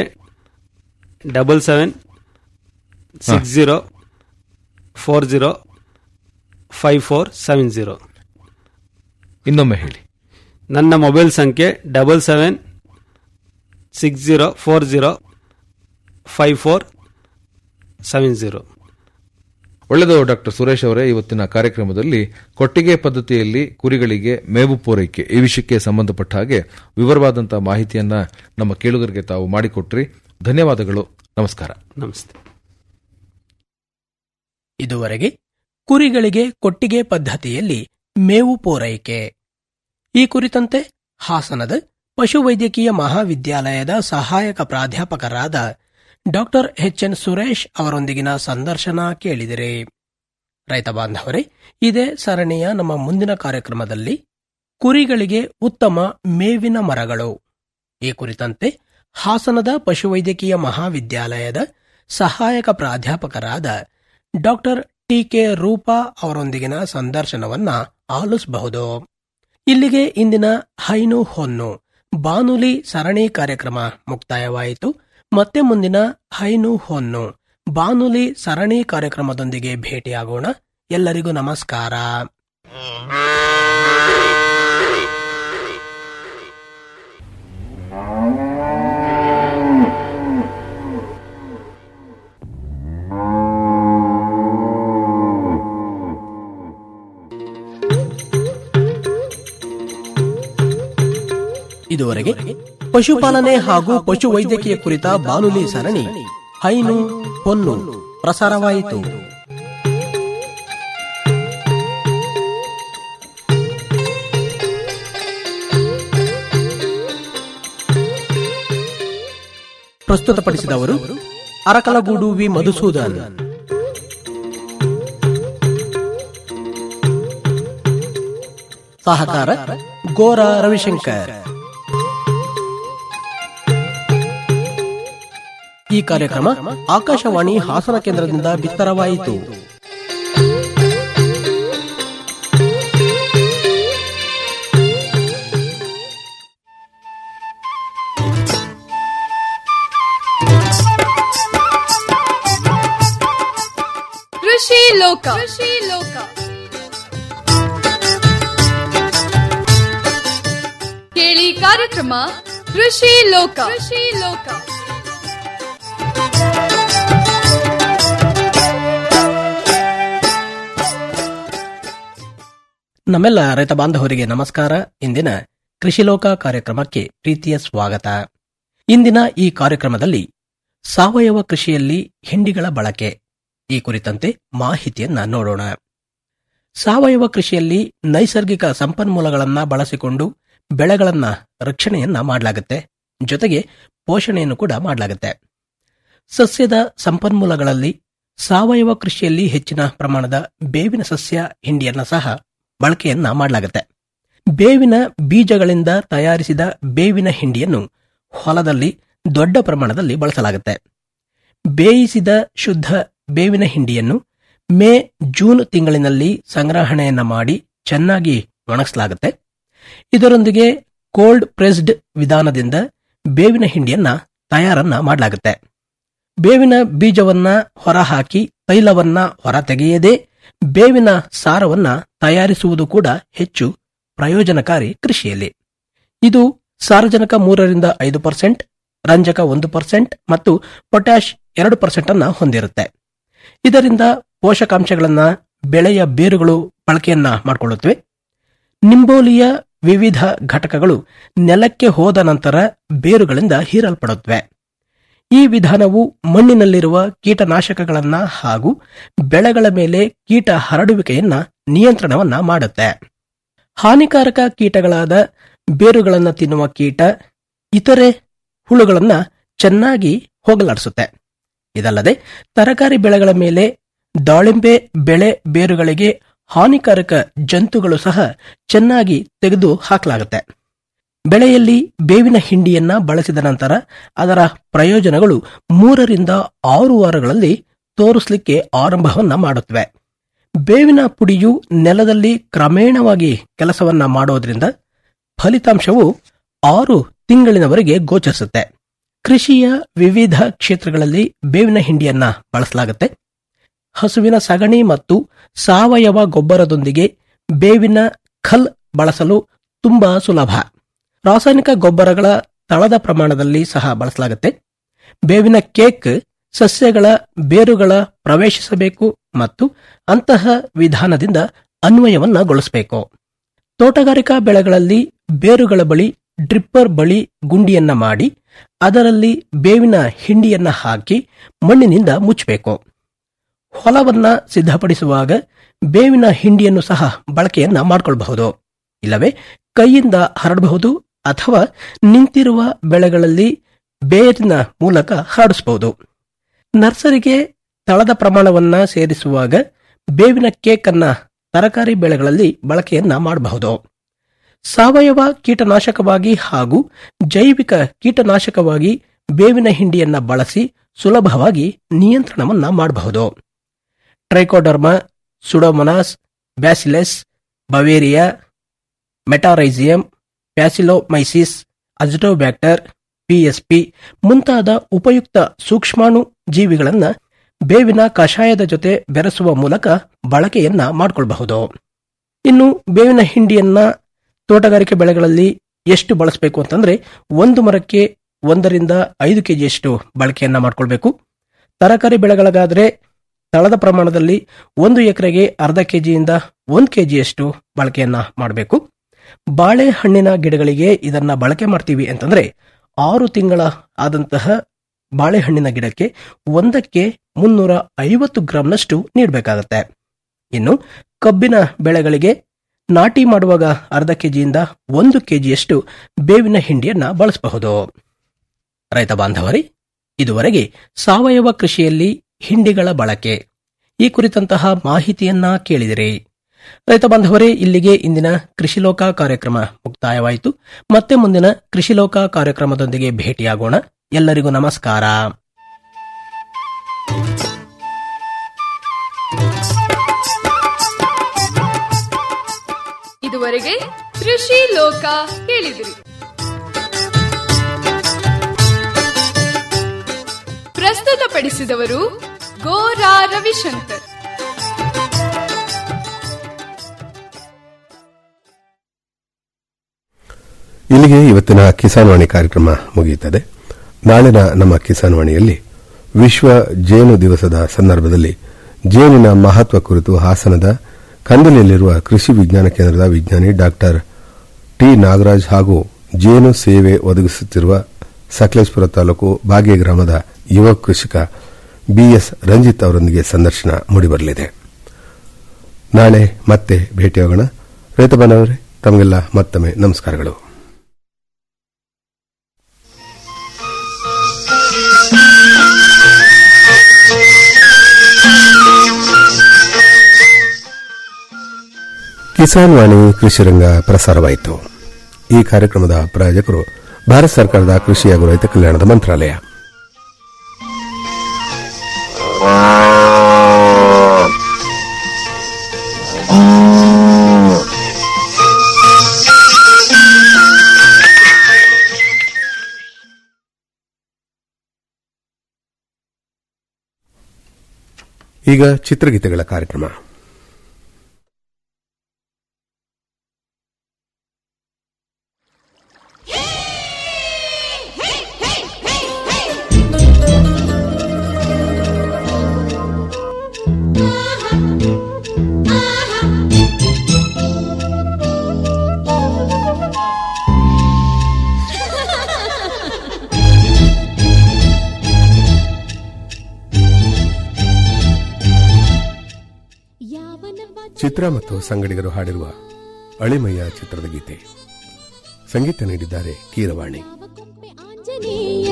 double seven six zero four zero five four seven zero ಇನ್ನೊಮ್ಮೆ ಹೇಳಿ ನನ್ನ ಮೊಬೈಲ್ ಸಂಖ್ಯೆ double seven six zero four zero five four seven zero ಒಳ್ಳೆಯದು ಡಾಕ್ಟರ್ ಸುರೇಶ್ ಅವರೇ ಇವತ್ತಿನ ಕಾರ್ಯಕ್ರಮದಲ್ಲಿ ಕೊಟ್ಟಿಗೆ ಪದ್ಧತಿಯಲ್ಲಿ ಕುರಿಗಳಿಗೆ ಮೇವು ಪೂರೈಕೆ ಈ ವಿಷಯಕ್ಕೆ ಸಂಬಂಧಪಟ್ಟ ಹಾಗೆ ವಿವರವಾದಂತಹ ಮಾಹಿತಿಯನ್ನ ನಮ್ಮ ಕೇಳುಗರಿಗೆ ತಾವು ಮಾಡಿಕೊಟ್ರಿ ಧನ್ಯವಾದಗಳು ನಮಸ್ಕಾರ ನಮಸ್ತೆ ಇದುವರೆಗೆ ಕುರಿಗಳಿಗೆ ಕೊಟ್ಟಿಗೆ ಪದ್ಧತಿಯಲ್ಲಿ ಮೇವು ಪೂರೈಕೆ ಈ ಕುರಿತಂತೆ ಹಾಸನದ ಪಶುವೈದ್ಯಕೀಯ ಮಹಾವಿದ್ಯಾಲಯದ ಸಹಾಯಕ ಪ್ರಾಧ್ಯಾಪಕರಾದ ಡಾಕ್ಟರ್ ಎಚ್ ಎನ್ ಸುರೇಶ್ ಅವರೊಂದಿಗಿನ ಸಂದರ್ಶನ ಕೇಳಿದಿರಿ ರೈತ ಬಾಂಧವರೇ ಇದೇ ಸರಣಿಯ ನಮ್ಮ ಮುಂದಿನ ಕಾರ್ಯಕ್ರಮದಲ್ಲಿ ಕುರಿಗಳಿಗೆ ಉತ್ತಮ ಮೇವಿನ ಮರಗಳು ಈ ಕುರಿತಂತೆ ಹಾಸನದ ಪಶುವೈದ್ಯಕೀಯ ಮಹಾವಿದ್ಯಾಲಯದ ಸಹಾಯಕ ಪ್ರಾಧ್ಯಾಪಕರಾದ ಡಾಕ್ಟರ್ ಟಿಕೆ ರೂಪಾ ಅವರೊಂದಿಗಿನ ಸಂದರ್ಶನವನ್ನ ಆಲಿಸಬಹುದು ಇಲ್ಲಿಗೆ ಇಂದಿನ ಹೈನು ಹೊನ್ನು ಬಾನುಲಿ ಸರಣಿ ಕಾರ್ಯಕ್ರಮ ಮುಕ್ತಾಯವಾಯಿತು ಮತ್ತೆ ಮುಂದಿನ ಹೈನು ಹೊನ್ನು ಬಾನುಲಿ ಸರಣಿ ಕಾರ್ಯಕ್ರಮದೊಂದಿಗೆ ಭೇಟಿಯಾಗೋಣ ಎಲ್ಲರಿಗೂ ನಮಸ್ಕಾರ ಇದುವರೆಗೆ ಪಶುಪಾಲನೆ ಹಾಗೂ ಪಶು ವೈದ್ಯಕೀಯ ಕುರಿತ ಬಾನುಲಿ ಸರಣಿ ಹೈನು ಹೊನ್ನು ಪ್ರಸಾರವಾಯಿತು ಪ್ರಸ್ತುತಪಡಿಸಿದವರು ಅರಕಲಗೂಡು ವಿ ಮಧುಸೂದನ್ ಸಹಕಾರ ಗೋರ ರವಿಶಂಕರ್ ಈ ಕಾರ್ಯಕ್ರಮ ಆಕಾಶವಾಣಿ ಹಾಸನ ಕೇಂದ್ರದಿಂದ ಬಿತ್ತರವಾಯಿತು ಕೃಷಿ ಲೋಕ ಕೃಷಿ ಲೋಕ ಕೇಳಿ ಕಾರ್ಯಕ್ರಮ ಕೃಷಿ ಲೋಕ ಕೃಷಿ ಲೋಕ ನಮ್ಮೆಲ್ಲ ರೈತ ಬಾಂಧವರಿಗೆ ನಮಸ್ಕಾರ ಇಂದಿನ ಕೃಷಿಲೋಕ ಕಾರ್ಯಕ್ರಮಕ್ಕೆ ಪ್ರೀತಿಯ ಸ್ವಾಗತ ಇಂದಿನ ಈ ಕಾರ್ಯಕ್ರಮದಲ್ಲಿ ಸಾವಯವ ಕೃಷಿಯಲ್ಲಿ ಹಿಂಡಿಗಳ ಬಳಕೆ ಈ ಕುರಿತಂತೆ ಮಾಹಿತಿಯನ್ನ ನೋಡೋಣ ಸಾವಯವ ಕೃಷಿಯಲ್ಲಿ ನೈಸರ್ಗಿಕ ಸಂಪನ್ಮೂಲಗಳನ್ನ ಬಳಸಿಕೊಂಡು ಬೆಳೆಗಳನ್ನ ರಕ್ಷಣೆಯನ್ನ ಮಾಡಲಾಗುತ್ತೆ ಜೊತೆಗೆ ಪೋಷಣೆಯನ್ನು ಕೂಡ ಮಾಡಲಾಗುತ್ತೆ ಸಸ್ಯದ ಸಂಪನ್ಮೂಲಗಳಲ್ಲಿ ಸಾವಯವ ಕೃಷಿಯಲ್ಲಿ ಹೆಚ್ಚಿನ ಪ್ರಮಾಣದ ಬೇವಿನ ಸಸ್ಯ ಹಿಂಡಿಯನ್ನ ಸಹ ಬಳಕೆಯನ್ನ ಮಾಡಲಾಗುತ್ತೆ ಬೇವಿನ ಬೀಜಗಳಿಂದ ತಯಾರಿಸಿದ ಬೇವಿನ ಹಿಂಡಿಯನ್ನು ಹೊಲದಲ್ಲಿ ದೊಡ್ಡ ಪ್ರಮಾಣದಲ್ಲಿ ಬಳಸಲಾಗುತ್ತೆ ಬೇಯಿಸಿದ ಶುದ್ಧ ಬೇವಿನ ಹಿಂಡಿಯನ್ನು ಮೇ ಜೂನ್ ತಿಂಗಳಿನಲ್ಲಿ ಸಂಗ್ರಹಣೆಯನ್ನ ಮಾಡಿ ಚೆನ್ನಾಗಿ ಒಣಗಿಸಲಾಗುತ್ತೆ ಇದರೊಂದಿಗೆ ಕೋಲ್ಡ್ ಪ್ರೆಸ್ಡ್ ವಿಧಾನದಿಂದ ಬೇವಿನ ಹಿಂಡಿಯನ್ನ ತಯಾರನ್ನ ಮಾಡಲಾಗುತ್ತೆ ಬೇವಿನ ಬೀಜವನ್ನ ಹೊರಹಾಕಿ ತೈಲವನ್ನ ಹೊರತೆಗೆಯದೇ ಬೇವಿನ ಸಾರವನ್ನ ತಯಾರಿಸುವುದು ಕೂಡ ಹೆಚ್ಚು ಪ್ರಯೋಜನಕಾರಿ ಕೃಷಿಯಲ್ಲಿ ಇದು ಸಾರಜನಕ ಮೂರರಿಂದ ಐದು ಪರ್ಸೆಂಟ್ ರಂಜಕ ಒಂದು ಪರ್ಸೆಂಟ್ ಮತ್ತು ಪೊಟ್ಯಾಶ್ ಎರಡು ಪರ್ಸೆಂಟ್ ಅನ್ನ ಹೊಂದಿರುತ್ತೆ ಇದರಿಂದ ಪೋಷಕಾಂಶಗಳನ್ನ ಬೆಳೆಯ ಬೇರುಗಳು ಬಳಕೆಯನ್ನ ಮಾಡಿಕೊಳ್ಳುತ್ತವೆ ನಿಂಬೋಲಿಯ ವಿವಿಧ ಘಟಕಗಳು ನೆಲಕ್ಕೆ ಹೋದ ನಂತರ ಬೇರುಗಳಿಂದ ಹೀರಲ್ಪಡುತ್ತವೆ ಈ ವಿಧಾನವು ಮಣ್ಣಿನಲ್ಲಿರುವ ಕೀಟನಾಶಕಗಳನ್ನ ಹಾಗೂ ಬೆಳೆಗಳ ಮೇಲೆ ಕೀಟ ಹರಡುವಿಕೆಯನ್ನ ನಿಯಂತ್ರಣವನ್ನ ಮಾಡುತ್ತೆ ಹಾನಿಕಾರಕ ಕೀಟಗಳಾದ ಬೇರುಗಳನ್ನು ತಿನ್ನುವ ಕೀಟ ಇತರೆ ಹುಳುಗಳನ್ನ ಚೆನ್ನಾಗಿ ಹೋಗಲಾಡಿಸುತ್ತೆ ಇದಲ್ಲದೆ ತರಕಾರಿ ಬೆಳೆಗಳ ಮೇಲೆ ದಾಳಿಂಬೆ ಬೆಳೆ ಬೇರುಗಳಿಗೆ ಹಾನಿಕಾರಕ ಜಂತುಗಳು ಸಹ ಚೆನ್ನಾಗಿ ತೆಗೆದು ಹಾಕಲಾಗುತ್ತೆ ಬೆಳೆಯಲ್ಲಿ ಬೇವಿನ ಹಿಂಡಿಯನ್ನ ಬಳಸಿದ ನಂತರ ಅದರ ಪ್ರಯೋಜನಗಳು ಮೂರರಿಂದ ಆರು ವಾರಗಳಲ್ಲಿ ತೋರಿಸಲಿಕ್ಕೆ ಆರಂಭವನ್ನ ಮಾಡುತ್ತವೆ ಬೇವಿನ ಪುಡಿಯು ನೆಲದಲ್ಲಿ ಕ್ರಮೇಣವಾಗಿ ಕೆಲಸವನ್ನ ಮಾಡೋದ್ರಿಂದ ಫಲಿತಾಂಶವು ಆರು ತಿಂಗಳಿನವರೆಗೆ ಗೋಚರಿಸುತ್ತೆ ಕೃಷಿಯ ವಿವಿಧ ಕ್ಷೇತ್ರಗಳಲ್ಲಿ ಬೇವಿನ ಹಿಂಡಿಯನ್ನ ಬಳಸಲಾಗುತ್ತೆ ಹಸುವಿನ ಸಗಣಿ ಮತ್ತು ಸಾವಯವ ಗೊಬ್ಬರದೊಂದಿಗೆ ಬೇವಿನ ಖಲ್ ಬಳಸಲು ತುಂಬಾ ಸುಲಭ ರಾಸಾಯನಿಕ ಗೊಬ್ಬರಗಳ ತಳದ ಪ್ರಮಾಣದಲ್ಲಿ ಸಹ ಬಳಸಲಾಗುತ್ತೆ ಬೇವಿನ ಕೇಕ್ ಸಸ್ಯಗಳ ಬೇರುಗಳ ಪ್ರವೇಶಿಸಬೇಕು ಮತ್ತು ಅಂತಹ ವಿಧಾನದಿಂದ ಅನ್ವಯವನ್ನಗೊಳಿಸಬೇಕು ತೋಟಗಾರಿಕಾ ಬೆಳೆಗಳಲ್ಲಿ ಬೇರುಗಳ ಬಳಿ ಡ್ರಿಪ್ಪರ್ ಬಳಿ ಗುಂಡಿಯನ್ನ ಮಾಡಿ ಅದರಲ್ಲಿ ಬೇವಿನ ಹಿಂಡಿಯನ್ನ ಹಾಕಿ ಮಣ್ಣಿನಿಂದ ಮುಚ್ಚಬೇಕು ಹೊಲವನ್ನ ಸಿದ್ಧಪಡಿಸುವಾಗ ಬೇವಿನ ಹಿಂಡಿಯನ್ನು ಸಹ ಬಳಕೆಯನ್ನ ಮಾಡಿಕೊಳ್ಳಬಹುದು ಇಲ್ಲವೇ ಕೈಯಿಂದ ಹರಡಬಹುದು ಅಥವಾ ನಿಂತಿರುವ ಬೆಳೆಗಳಲ್ಲಿ ಬೇರಿನ ಮೂಲಕ ಹರಡಿಸಬಹುದು ನರ್ಸರಿಗೆ ತಳದ ಪ್ರಮಾಣವನ್ನ ಸೇರಿಸುವಾಗ ಬೇವಿನ ಕೇಕ್ ಅನ್ನ ತರಕಾರಿ ಬೆಳೆಗಳಲ್ಲಿ ಬಳಕೆಯನ್ನ ಮಾಡಬಹುದು ಸಾವಯವ ಕೀಟನಾಶಕವಾಗಿ ಹಾಗೂ ಜೈವಿಕ ಕೀಟನಾಶಕವಾಗಿ ಬೇವಿನ ಹಿಂಡಿಯನ್ನ ಬಳಸಿ ಸುಲಭವಾಗಿ ನಿಯಂತ್ರಣವನ್ನ ಮಾಡಬಹುದು Trichoderma Pseudomonas Bacillus Beauveria Metarhizium Paecilomyces Azotobacter PSP ಮುಂತಾದ ಉಪಯುಕ್ತ ಸೂಕ್ಷ್ಮಾಣು ಜೀವಿಗಳನ್ನ ಬೇವಿನ ಕಷಾಯದ ಜೊತೆ ಬೆರೆಸುವ ಮೂಲಕ ಬಳಕೆಯನ್ನ ಮಾಡಿಕೊಳ್ಳಬಹುದು ಇನ್ನು ಬೇವಿನ ಹಿಂಡಿಯನ್ನ ತೋಟಗಾರಿಕೆ ಬೆಳೆಗಳಲ್ಲಿ ಎಷ್ಟು ಬಳಸಬೇಕು ಅಂತಂದ್ರೆ ಒಂದು ಮರಕ್ಕೆ ಒಂದರಿಂದ ಐದು ಕೆಜಿಯಷ್ಟು ಬಳಕೆಯನ್ನ ಮಾಡಿಕೊಳ್ಬೇಕು ತರಕಾರಿ ಬೆಳೆಗಳಿಗಾದ್ರೆ ತಳದ ಪ್ರಮಾಣದಲ್ಲಿ ಒಂದು ಎಕರೆಗೆ ಅರ್ಧ ಕೆಜಿಯಿಂದ ಒಂದು ಕೆಜಿಯಷ್ಟು ಬಳಕೆಯನ್ನ ಮಾಡಬೇಕು ಬಾಳೆಹಣ್ಣಿನ ಗಿಡಗಳಿಗೆ ಇದನ್ನ ಬಳಕೆ ಮಾಡ್ತೀವಿ ಅಂತಂದ್ರೆ ಆರು ತಿಂಗಳ ಆದಂತಹ ಬಾಳೆಹಣ್ಣಿನ ಗಿಡಕ್ಕೆ ಒಂದಕ್ಕೆ ಮುನ್ನೂರ ಐವತ್ತು ಗ್ರಾಂನಷ್ಟು ನೀಡಬೇಕಾಗತ್ತೆ ಇನ್ನು ಕಬ್ಬಿನ ಬೆಳೆಗಳಿಗೆ ನಾಟಿ ಮಾಡುವಾಗ ಅರ್ಧ ಕೆಜಿಯಿಂದ ಒಂದು ಕೆಜಿಯಷ್ಟು ಬೇವಿನ ಹಿಂಡಿಯನ್ನ ಬಳಸಬಹುದು ರೈತ ಬಾಂಧವರೇ ಇದುವರೆಗೆ ಸಾವಯವ ಕೃಷಿಯಲ್ಲಿ ಹಿಂಡಿಗಳ ಬಳಕೆ ಈ ಕುರಿತಂತಹ ಮಾಹಿತಿಯನ್ನ ಕೇಳಿದಿರಿ ರೈತ ಬಾಂಧವರೇ ಇಲ್ಲಿಗೆ ಇಂದಿನ ಕೃಷಿಲೋಕ ಕಾರ್ಯಕ್ರಮ ಮುಕ್ತಾಯವಾಯಿತು ಮತ್ತೆ ಮುಂದಿನ ಕೃಷಿಲೋಕ ಕಾರ್ಯಕ್ರಮದೊಂದಿಗೆ ಭೇಟಿಯಾಗೋಣ ಎಲ್ಲರಿಗೂ ನಮಸ್ಕಾರ ಇದುವರೆಗೆ ಕೃಷಿ ಲೋಕ ಕೇಳಿದಿರಿ ಪ್ರಸ್ತುತಪಡಿಸಿದವರು ಗೋರಾ ರವಿಶಂಕರ್ ಇಲ್ಲಿಗೆ ಇವತ್ತಿನ ಕಿಸಾನ್ ವಾಣಿ ಕಾರ್ಯಕ್ರಮ ಮುಗಿಯುತ್ತದೆ ನಾಳಿನ ನಮ್ಮ ಕಿಸಾನ್ ವಾಣಿಯಲ್ಲಿ ವಿಶ್ವ ಜೇನು ದಿವಸದ ಸಂದರ್ಭದಲ್ಲಿ ಜೇನಿನ ಮಹತ್ವ ಕುರಿತು ಹಾಸನದ ಕಂದಲಿಯಲ್ಲಿರುವ ಕೃಷಿ ವಿಜ್ಞಾನ ಕೇಂದ್ರದ ವಿಜ್ಞಾನಿ ಡಾಕ್ಟರ್ ಟಿ ನಾಗರಾಜ್ ಹಾಗೂ ಜೇನು ಸೇವೆ ಒದಗಿಸುತ್ತಿರುವ ಸಕಲೇಶ್ಪುರ ತಾಲೂಕು ಬಾಗೆ ಗ್ರಾಮದ ಯುವ ಕೃಷಿಕ ಬಿಎಸ್ ರಂಜಿತ್ ಅವರೊಂದಿಗೆ ಸಂದರ್ಶನ ಮೂಡಿಬರಲಿದೆ ನಾಳೆ ಮತ್ತೆ ಭೇಟಿಯಾಗೋಣ ರೈತ ಬಾಂಧವರೇ ತಮಗೆಲ್ಲ ಮತ್ತೊಮ್ಮೆ ನಮಸ್ಕಾರಗಳು ಕಿಸಾನ್ ವಾಣಿ ಕೃಷಿ ರಂಗ ಪ್ರಸಾರವಾಯಿತು ಈ ಕಾರ್ಯಕ್ರಮದ ಪ್ರಾಯೋಜಕರು ಭಾರತ ಸರ್ಕಾರದ ಕೃಷಿ ಹಾಗೂ ರೈತ ಕಲ್ಯಾಣದ ಮಂತ್ರಾಲಯ ಈಗ ಚಿತ್ರಗೀತೆಗಳ ಕಾರ್ಯಕ್ರಮ ಚಿತ್ರ ಮತ್ತು ಸಂಗಡಿಗರು ಹಾಡಿರುವ ಅಳಿಮಯ್ಯ ಚಿತ್ರದ ಗೀತೆ ಸಂಗೀತ ನೀಡಿದ್ದಾರೆ ಕೀರವಾಣಿ ಕೊಂಪೆ ಆಂಜನೇಯ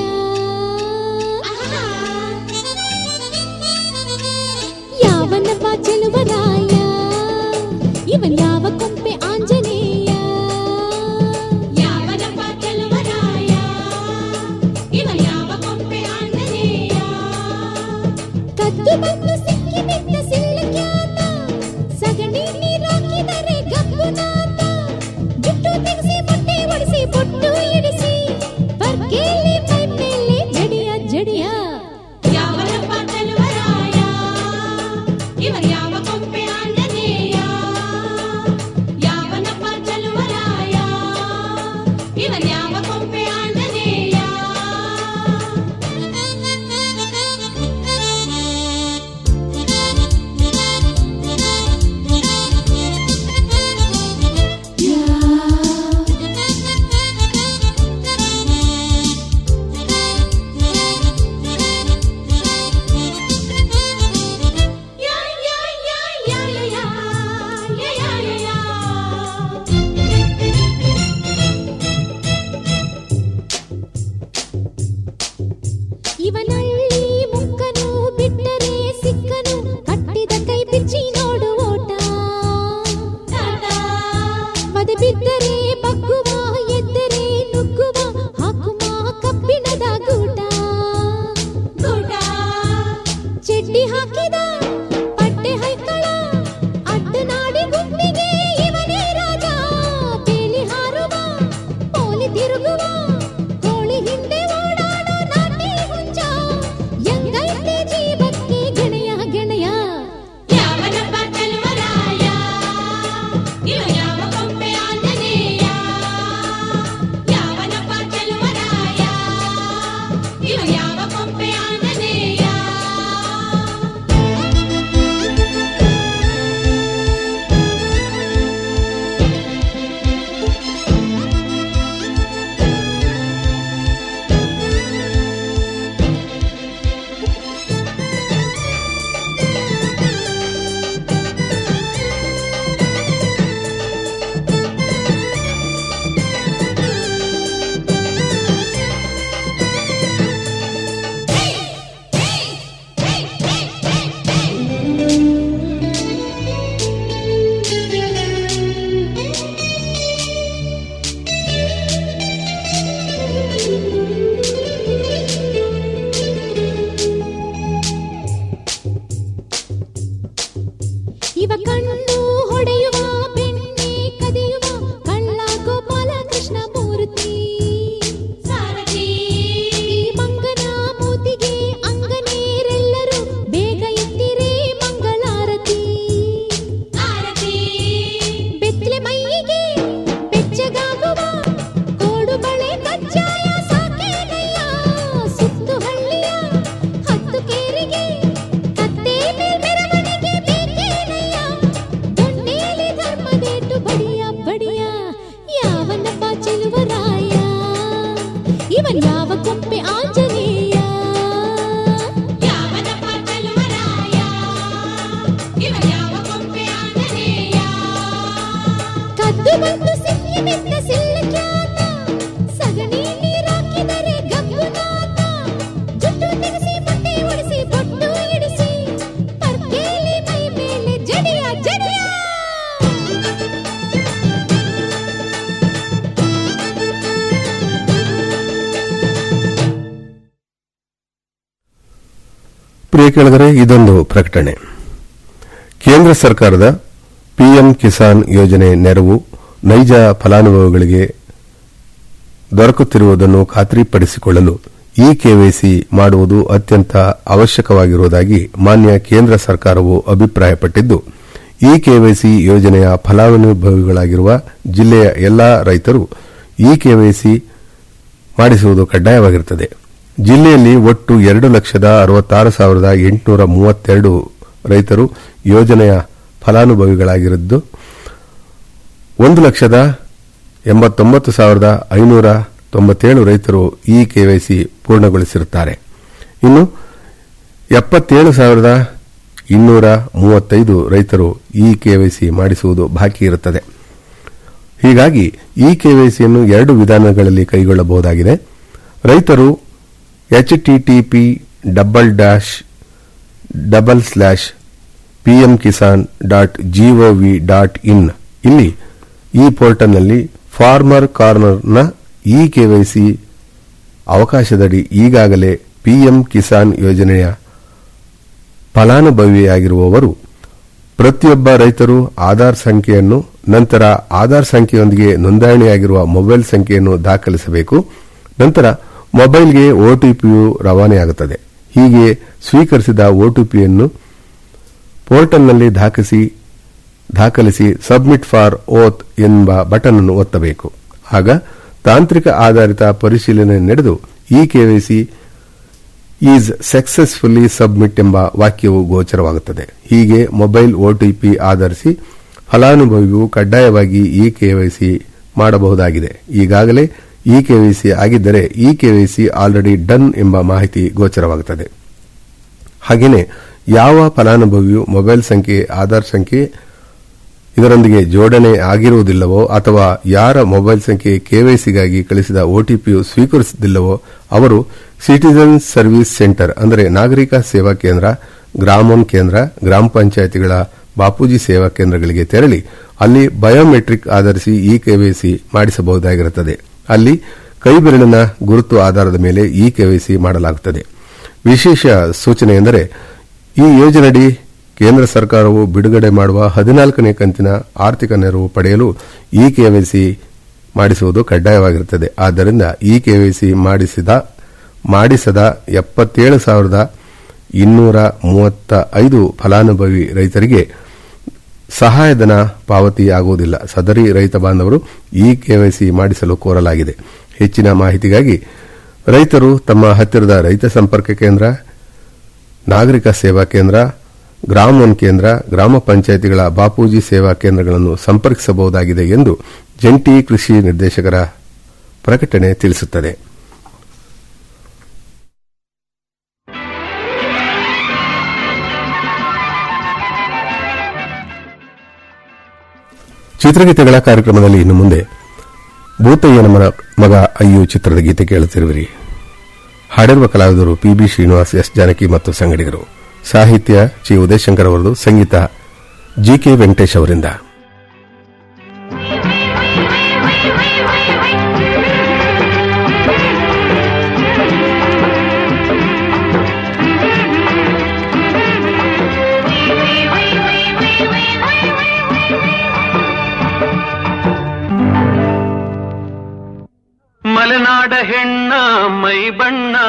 ಯಾವನಪ್ಪ ಚೆಲುವರಾಯ ಇವನ್ ಯಾವ ಕೊಂಪೆ ಆಂಜನೇಯ ಯಾವನಪ್ಪ ಚೆಲುವರಾಯ ಇವ ಯಾವ ಕೊಂಪೆ ಆಂಜನೇಯ ಕದ್ದು ಬಂದು ಸಿಕ್ಕಿ ಬಿದ್ದ ಸಿಲ್ಲಕ್ಯಾತ ಸಗಣಿ ನೀರಾಕಿದರೆ ಗಬ್ಬುನಾತ ಜುಟ್ಟು ತೆಗೆಸಿ ಮೊಟ್ಟೆ ಒಡಿಸಿ ಬೊಟ್ಟು ಇಡಿಸಿ ಬರ್ಗೇಲಿ ಮೈ ಮೇಲೆ ಜಡಿಯ ಜಡಿಯ ಯಾವನಪ್ಪ ಚೆಲುವರಾಯ ಇವ ಯಾವ ಕೊಂಪೆ ಆಂಜನೇಯ ಯಾವನಪ್ಪ ಚೆಲುವರಾಯ ಇವ ಯಾವ ಕೊಂಪೆ ಆಂಜನೇಯ ಪ್ರಿಯ ಕೇಳಿದರೆ ಇದೊಂದು ಪ್ರಕಟಣೆ ಕೇಂದ್ರ ಸರ್ಕಾರದ ಪಿಎಂ ಕಿಸಾನ್ ಯೋಜನೆ ನೆರವು ನೈಜ ಫಲಾನುಭವಿಗಳಿಗೆ ದೊರಕುತ್ತಿರುವುದನ್ನು ಖಾತ್ರಿಪಡಿಸಿಕೊಳ್ಳಲು ಇ ಕೆವೈಸಿ ಮಾಡುವುದು ಅತ್ಯಂತ ಅವಶ್ಯಕವಾಗಿರುವುದಾಗಿ ಮಾನ್ಯ ಕೇಂದ್ರ ಸರ್ಕಾರವು ಅಭಿಪ್ರಾಯಪಟ್ಟಿದ್ದು ಇ ಕೆವೈಸಿ ಯೋಜನೆಯ ಫಲಾನುಭವಿಗಳಾಗಿರುವ ಜಿಲ್ಲೆಯ ಎಲ್ಲಾ ರೈತರು ಇ ಕೆವೈಸಿ ಮಾಡಿಸುವುದು ಕಡ್ಡಾಯವಾಗಿರುತ್ತದೆ ಜಿಲ್ಲೆಯಲ್ಲಿ ಒಟ್ಟು ಎರಡು ಲಕ್ಷದ ಅರವತ್ತಾರು ಸಾವಿರದ ಎಂಟುನೂರ ಮೂವತ್ತೆರಡು ರೈತರು ಯೋಜನೆಯ ಫಲಾನುಭವಿಗಳಾಗಿದ್ದು ಒಂದು ಲಕ್ಷದ ಎಂಬತ್ತೊಂಬತ್ತು ಸಾವಿರದ ಐನೂರ ತೊಂಬತ್ತೇಳು ರೈತರು ಈ ಕೆವೈಸಿ ಪೂರ್ಣಗೊಳಿಸಿರುತ್ತಾರೆ ಇನ್ನು ಎಪ್ಪತ್ತೇಳು ಸಾವಿರದ ಇನ್ನೂರ ಮೂವತ್ತೈದು ರೈತರು ಈ ಕೆವೈಸಿ ಮಾಡಿಸುವುದು ಬಾಕಿ ಇರುತ್ತದೆ ಹೀಗಾಗಿ ಈ ಕೆವೈಸಿಯನ್ನು ಎರಡು ವಿಧಾನಗಳಲ್ಲಿ ಕೈಗೊಳ್ಳಬಹುದಾಗಿದೆ ರೈತರು HTTP double dash double slash PM Kisan dot GOV dot in ಇಲ್ಲಿ ಈ ಪೋರ್ಟಲ್ನಲ್ಲಿ ಫಾರ್ಮರ್ ಕಾರ್ನರ್ನ ಇ ಕೆವೈಸಿ ಅವಕಾಶದಡಿ ಈಗಾಗಲೇ ಪಿಎಂ ಕಿಸಾನ್ ಯೋಜನೆಯ ಫಲಾನುಭವಿಯಾಗಿರುವವರು ಪ್ರತಿಯೊಬ್ಬ ರೈತರು ಆಧಾರ್ ಸಂಖ್ಯೆಯನ್ನು ನಂತರ ಆಧಾರ್ ಸಂಖ್ಯೆಯೊಂದಿಗೆ ನೋಂದಣಿಯಾಗಿರುವ ಮೊಬೈಲ್ ಸಂಖ್ಯೆಯನ್ನು ದಾಖಲಿಸಬೇಕು ನಂತರ ಮೊಬೈಲ್ಗೆ ಒಟಿಪಿಯು ರವಾನೆಯಾಗುತ್ತದೆ ಹೀಗೆ ಸ್ವೀಕರಿಸಿದ ಒಟಿಪಿಯನ್ನು ಪೋರ್ಟಲ್ನಲ್ಲಿ ದಾಖಲಿಸಿ ದಾಖಲಿಸಿ ಸಬ್ಮಿಟ್ ಫಾರ್ ಓತ್ ಎಂಬ ಬಟನ್ ಅನ್ನು ಒತ್ತಬೇಕು ಆಗ ತಾಂತ್ರಿಕ ಆಧಾರಿತ ಪರಿಶೀಲನೆ ನಡೆದು ಈ ಕೆವೈಸಿ ಈಸ್ ಸಕ್ಸೆಸ್ಫುಲ್ಲಿ ಸಬ್ಮಿಟ್ ಎಂಬ ವಾಕ್ಯವು ಗೋಚರವಾಗುತ್ತದೆ ಹೀಗೆ ಮೊಬೈಲ್ ಒಟಿಪಿ ಆಧರಿಸಿ ಫಲಾನುಭವಿಯು ಕಡ್ಡಾಯವಾಗಿ ಇ ಕೆವೈಸಿ ಮಾಡಬಹುದಾಗಿದೆ ಈಗಾಗಲೇ ಇ ಕೆವೈಸಿ ಆಗಿದ್ದರೆ ಇ ಕೆವೈಸಿ ಆಲ್ರೆಡಿ ಡನ್ ಎಂಬ ಮಾಹಿತಿ ಗೋಚರವಾಗುತ್ತದೆ ಹಾಗೆಯೇ ಯಾವ ಫಲಾನುಭವಿಯು ಮೊಬೈಲ್ ಸಂಖ್ಯೆ ಆಧಾರ್ ಸಂಖ್ಯೆ ಇದರೊಂದಿಗೆ ಜೋಡಣೆ ಆಗಿರುವುದಿಲ್ಲವೋ ಅಥವಾ ಯಾರ ಮೊಬೈಲ್ ಸಂಖ್ಯೆ ಕೆವೈಸಿಗಾಗಿ ಕಳಿಸಿದ ಒಟಿಪಿಯು ಸ್ವೀಕರಿಸುವುದಿಲ್ಲವೋ ಅವರು ಸಿಟಿಜನ್ ಸರ್ವಿಸ್ ಸೆಂಟರ್ ಅಂದರೆ ನಾಗರಿಕ ಸೇವಾ ಕೇಂದ್ರ ಗ್ರಾಮೋನ್ ಕೇಂದ್ರ ಗ್ರಾಮ ಪಂಚಾಯಿತಿಗಳ ಬಾಪೂಜಿ ಸೇವಾ ಕೇಂದ್ರಗಳಿಗೆ ತೆರಳಿ ಅಲ್ಲಿ ಬಯೋಮೆಟ್ರಿಕ್ ಆಧರಿಸಿ ಇ ಕೆವೈಸಿ ಮಾಡಿಸಬಹುದಾಗಿರುತ್ತದೆ ಅಲ್ಲಿ ಕೈಬೆರಳಿನ ಗುರುತು ಆಧಾರದ ಮೇಲೆ ಇ ಕೆವೈಸಿ ಮಾಡಲಾಗುತ್ತದೆ ವಿಶೇಷ ಸೂಚನೆ ಎಂದರೆ ಈ ಯೋಜನೆಯಡಿ ಕೇಂದ್ರ ಸರ್ಕಾರವು ಬಿಡುಗಡೆ ಮಾಡುವ ಹದಿನಾಲ್ಕನೇ ಕಂತಿನ ಆರ್ಥಿಕ ನೆರವು ಪಡೆಯಲು ಇ ಕೆವೈಸಿ ಮಾಡಿಸುವುದು ಕಡ್ಡಾಯವಾಗಿರುತ್ತದೆ ಆದ್ದರಿಂದ ಇ ಕೆವೈಸಿ ಮಾಡಿಸಿದ ಮಾಡಿಸದ ಎಪ್ಪತ್ತೇಳು ಸಾವಿರದ ಇನ್ನೂರ ಮೂವತ್ತ ಐದು ಫಲಾನುಭವಿ ರೈತರಿಗೆ ಸಹಾಯಧನ ಪಾವತಿಯಾಗುವುದಿಲ್ಲ ಸದರಿ ರೈತ ಬಾಂಧವರು ಇ ಕೆವೈಸಿ ಮಾಡಿಸಲು ಕೋರಲಾಗಿದೆ ಹೆಚ್ಚಿನ ಮಾಹಿತಿಗಾಗಿ ರೈತರು ತಮ್ಮ ಹತ್ತಿರದ ರೈತ ಸಂಪರ್ಕ ಕೇಂದ್ರ ನಾಗರಿಕ ಸೇವಾ ಕೇಂದ್ರ ಗ್ರಾಮ ಒನ್ ಕೇಂದ್ರ ಗ್ರಾಮ ಪಂಚಾಯಿತಿಗಳ ಬಾಪೂಜಿ ಸೇವಾ ಕೇಂದ್ರಗಳನ್ನು ಸಂಪರ್ಕಿಸಬಹುದಾಗಿದೆ ಎಂದು ಜಂಟಿ ಕೃಷಿ ನಿರ್ದೇಶಕರ ಪ್ರಕಟಣೆ ತಿಳಿಸುತ್ತದೆ ಚಿತ್ರಗೀತೆಗಳ ಕಾರ್ಯಕ್ರಮದಲ್ಲಿ ಇನ್ನು ಮುಂದೆ ಭೂತಯ್ಯನ ಮನ ಮಗ ಅಯ್ಯು ಚಿತ್ರದ ಗೀತೆ ಕೇಳುತ್ತಿರುವಿರಿ ಹಾಡಿರುವ ಕಲಾವಿದರು ಪಿಬಿ ಶ್ರೀನಿವಾಸ್ ಎಸ್ ಜಾನಕಿ ಮತ್ತು ಸಂಗಡಿಗರು ಸಾಹಿತ್ಯ ಚಿ ಉದಯಶಂಕರ್ ಅವರದು ಸಂಗೀತ ಜಿಕೆ ವೆಂಕಟೇಶ್ ಅವರಿಂದ ಮಲೆನಾಡ ಹೆಣ್ಣ ಮೈ ಬಣ್ಣ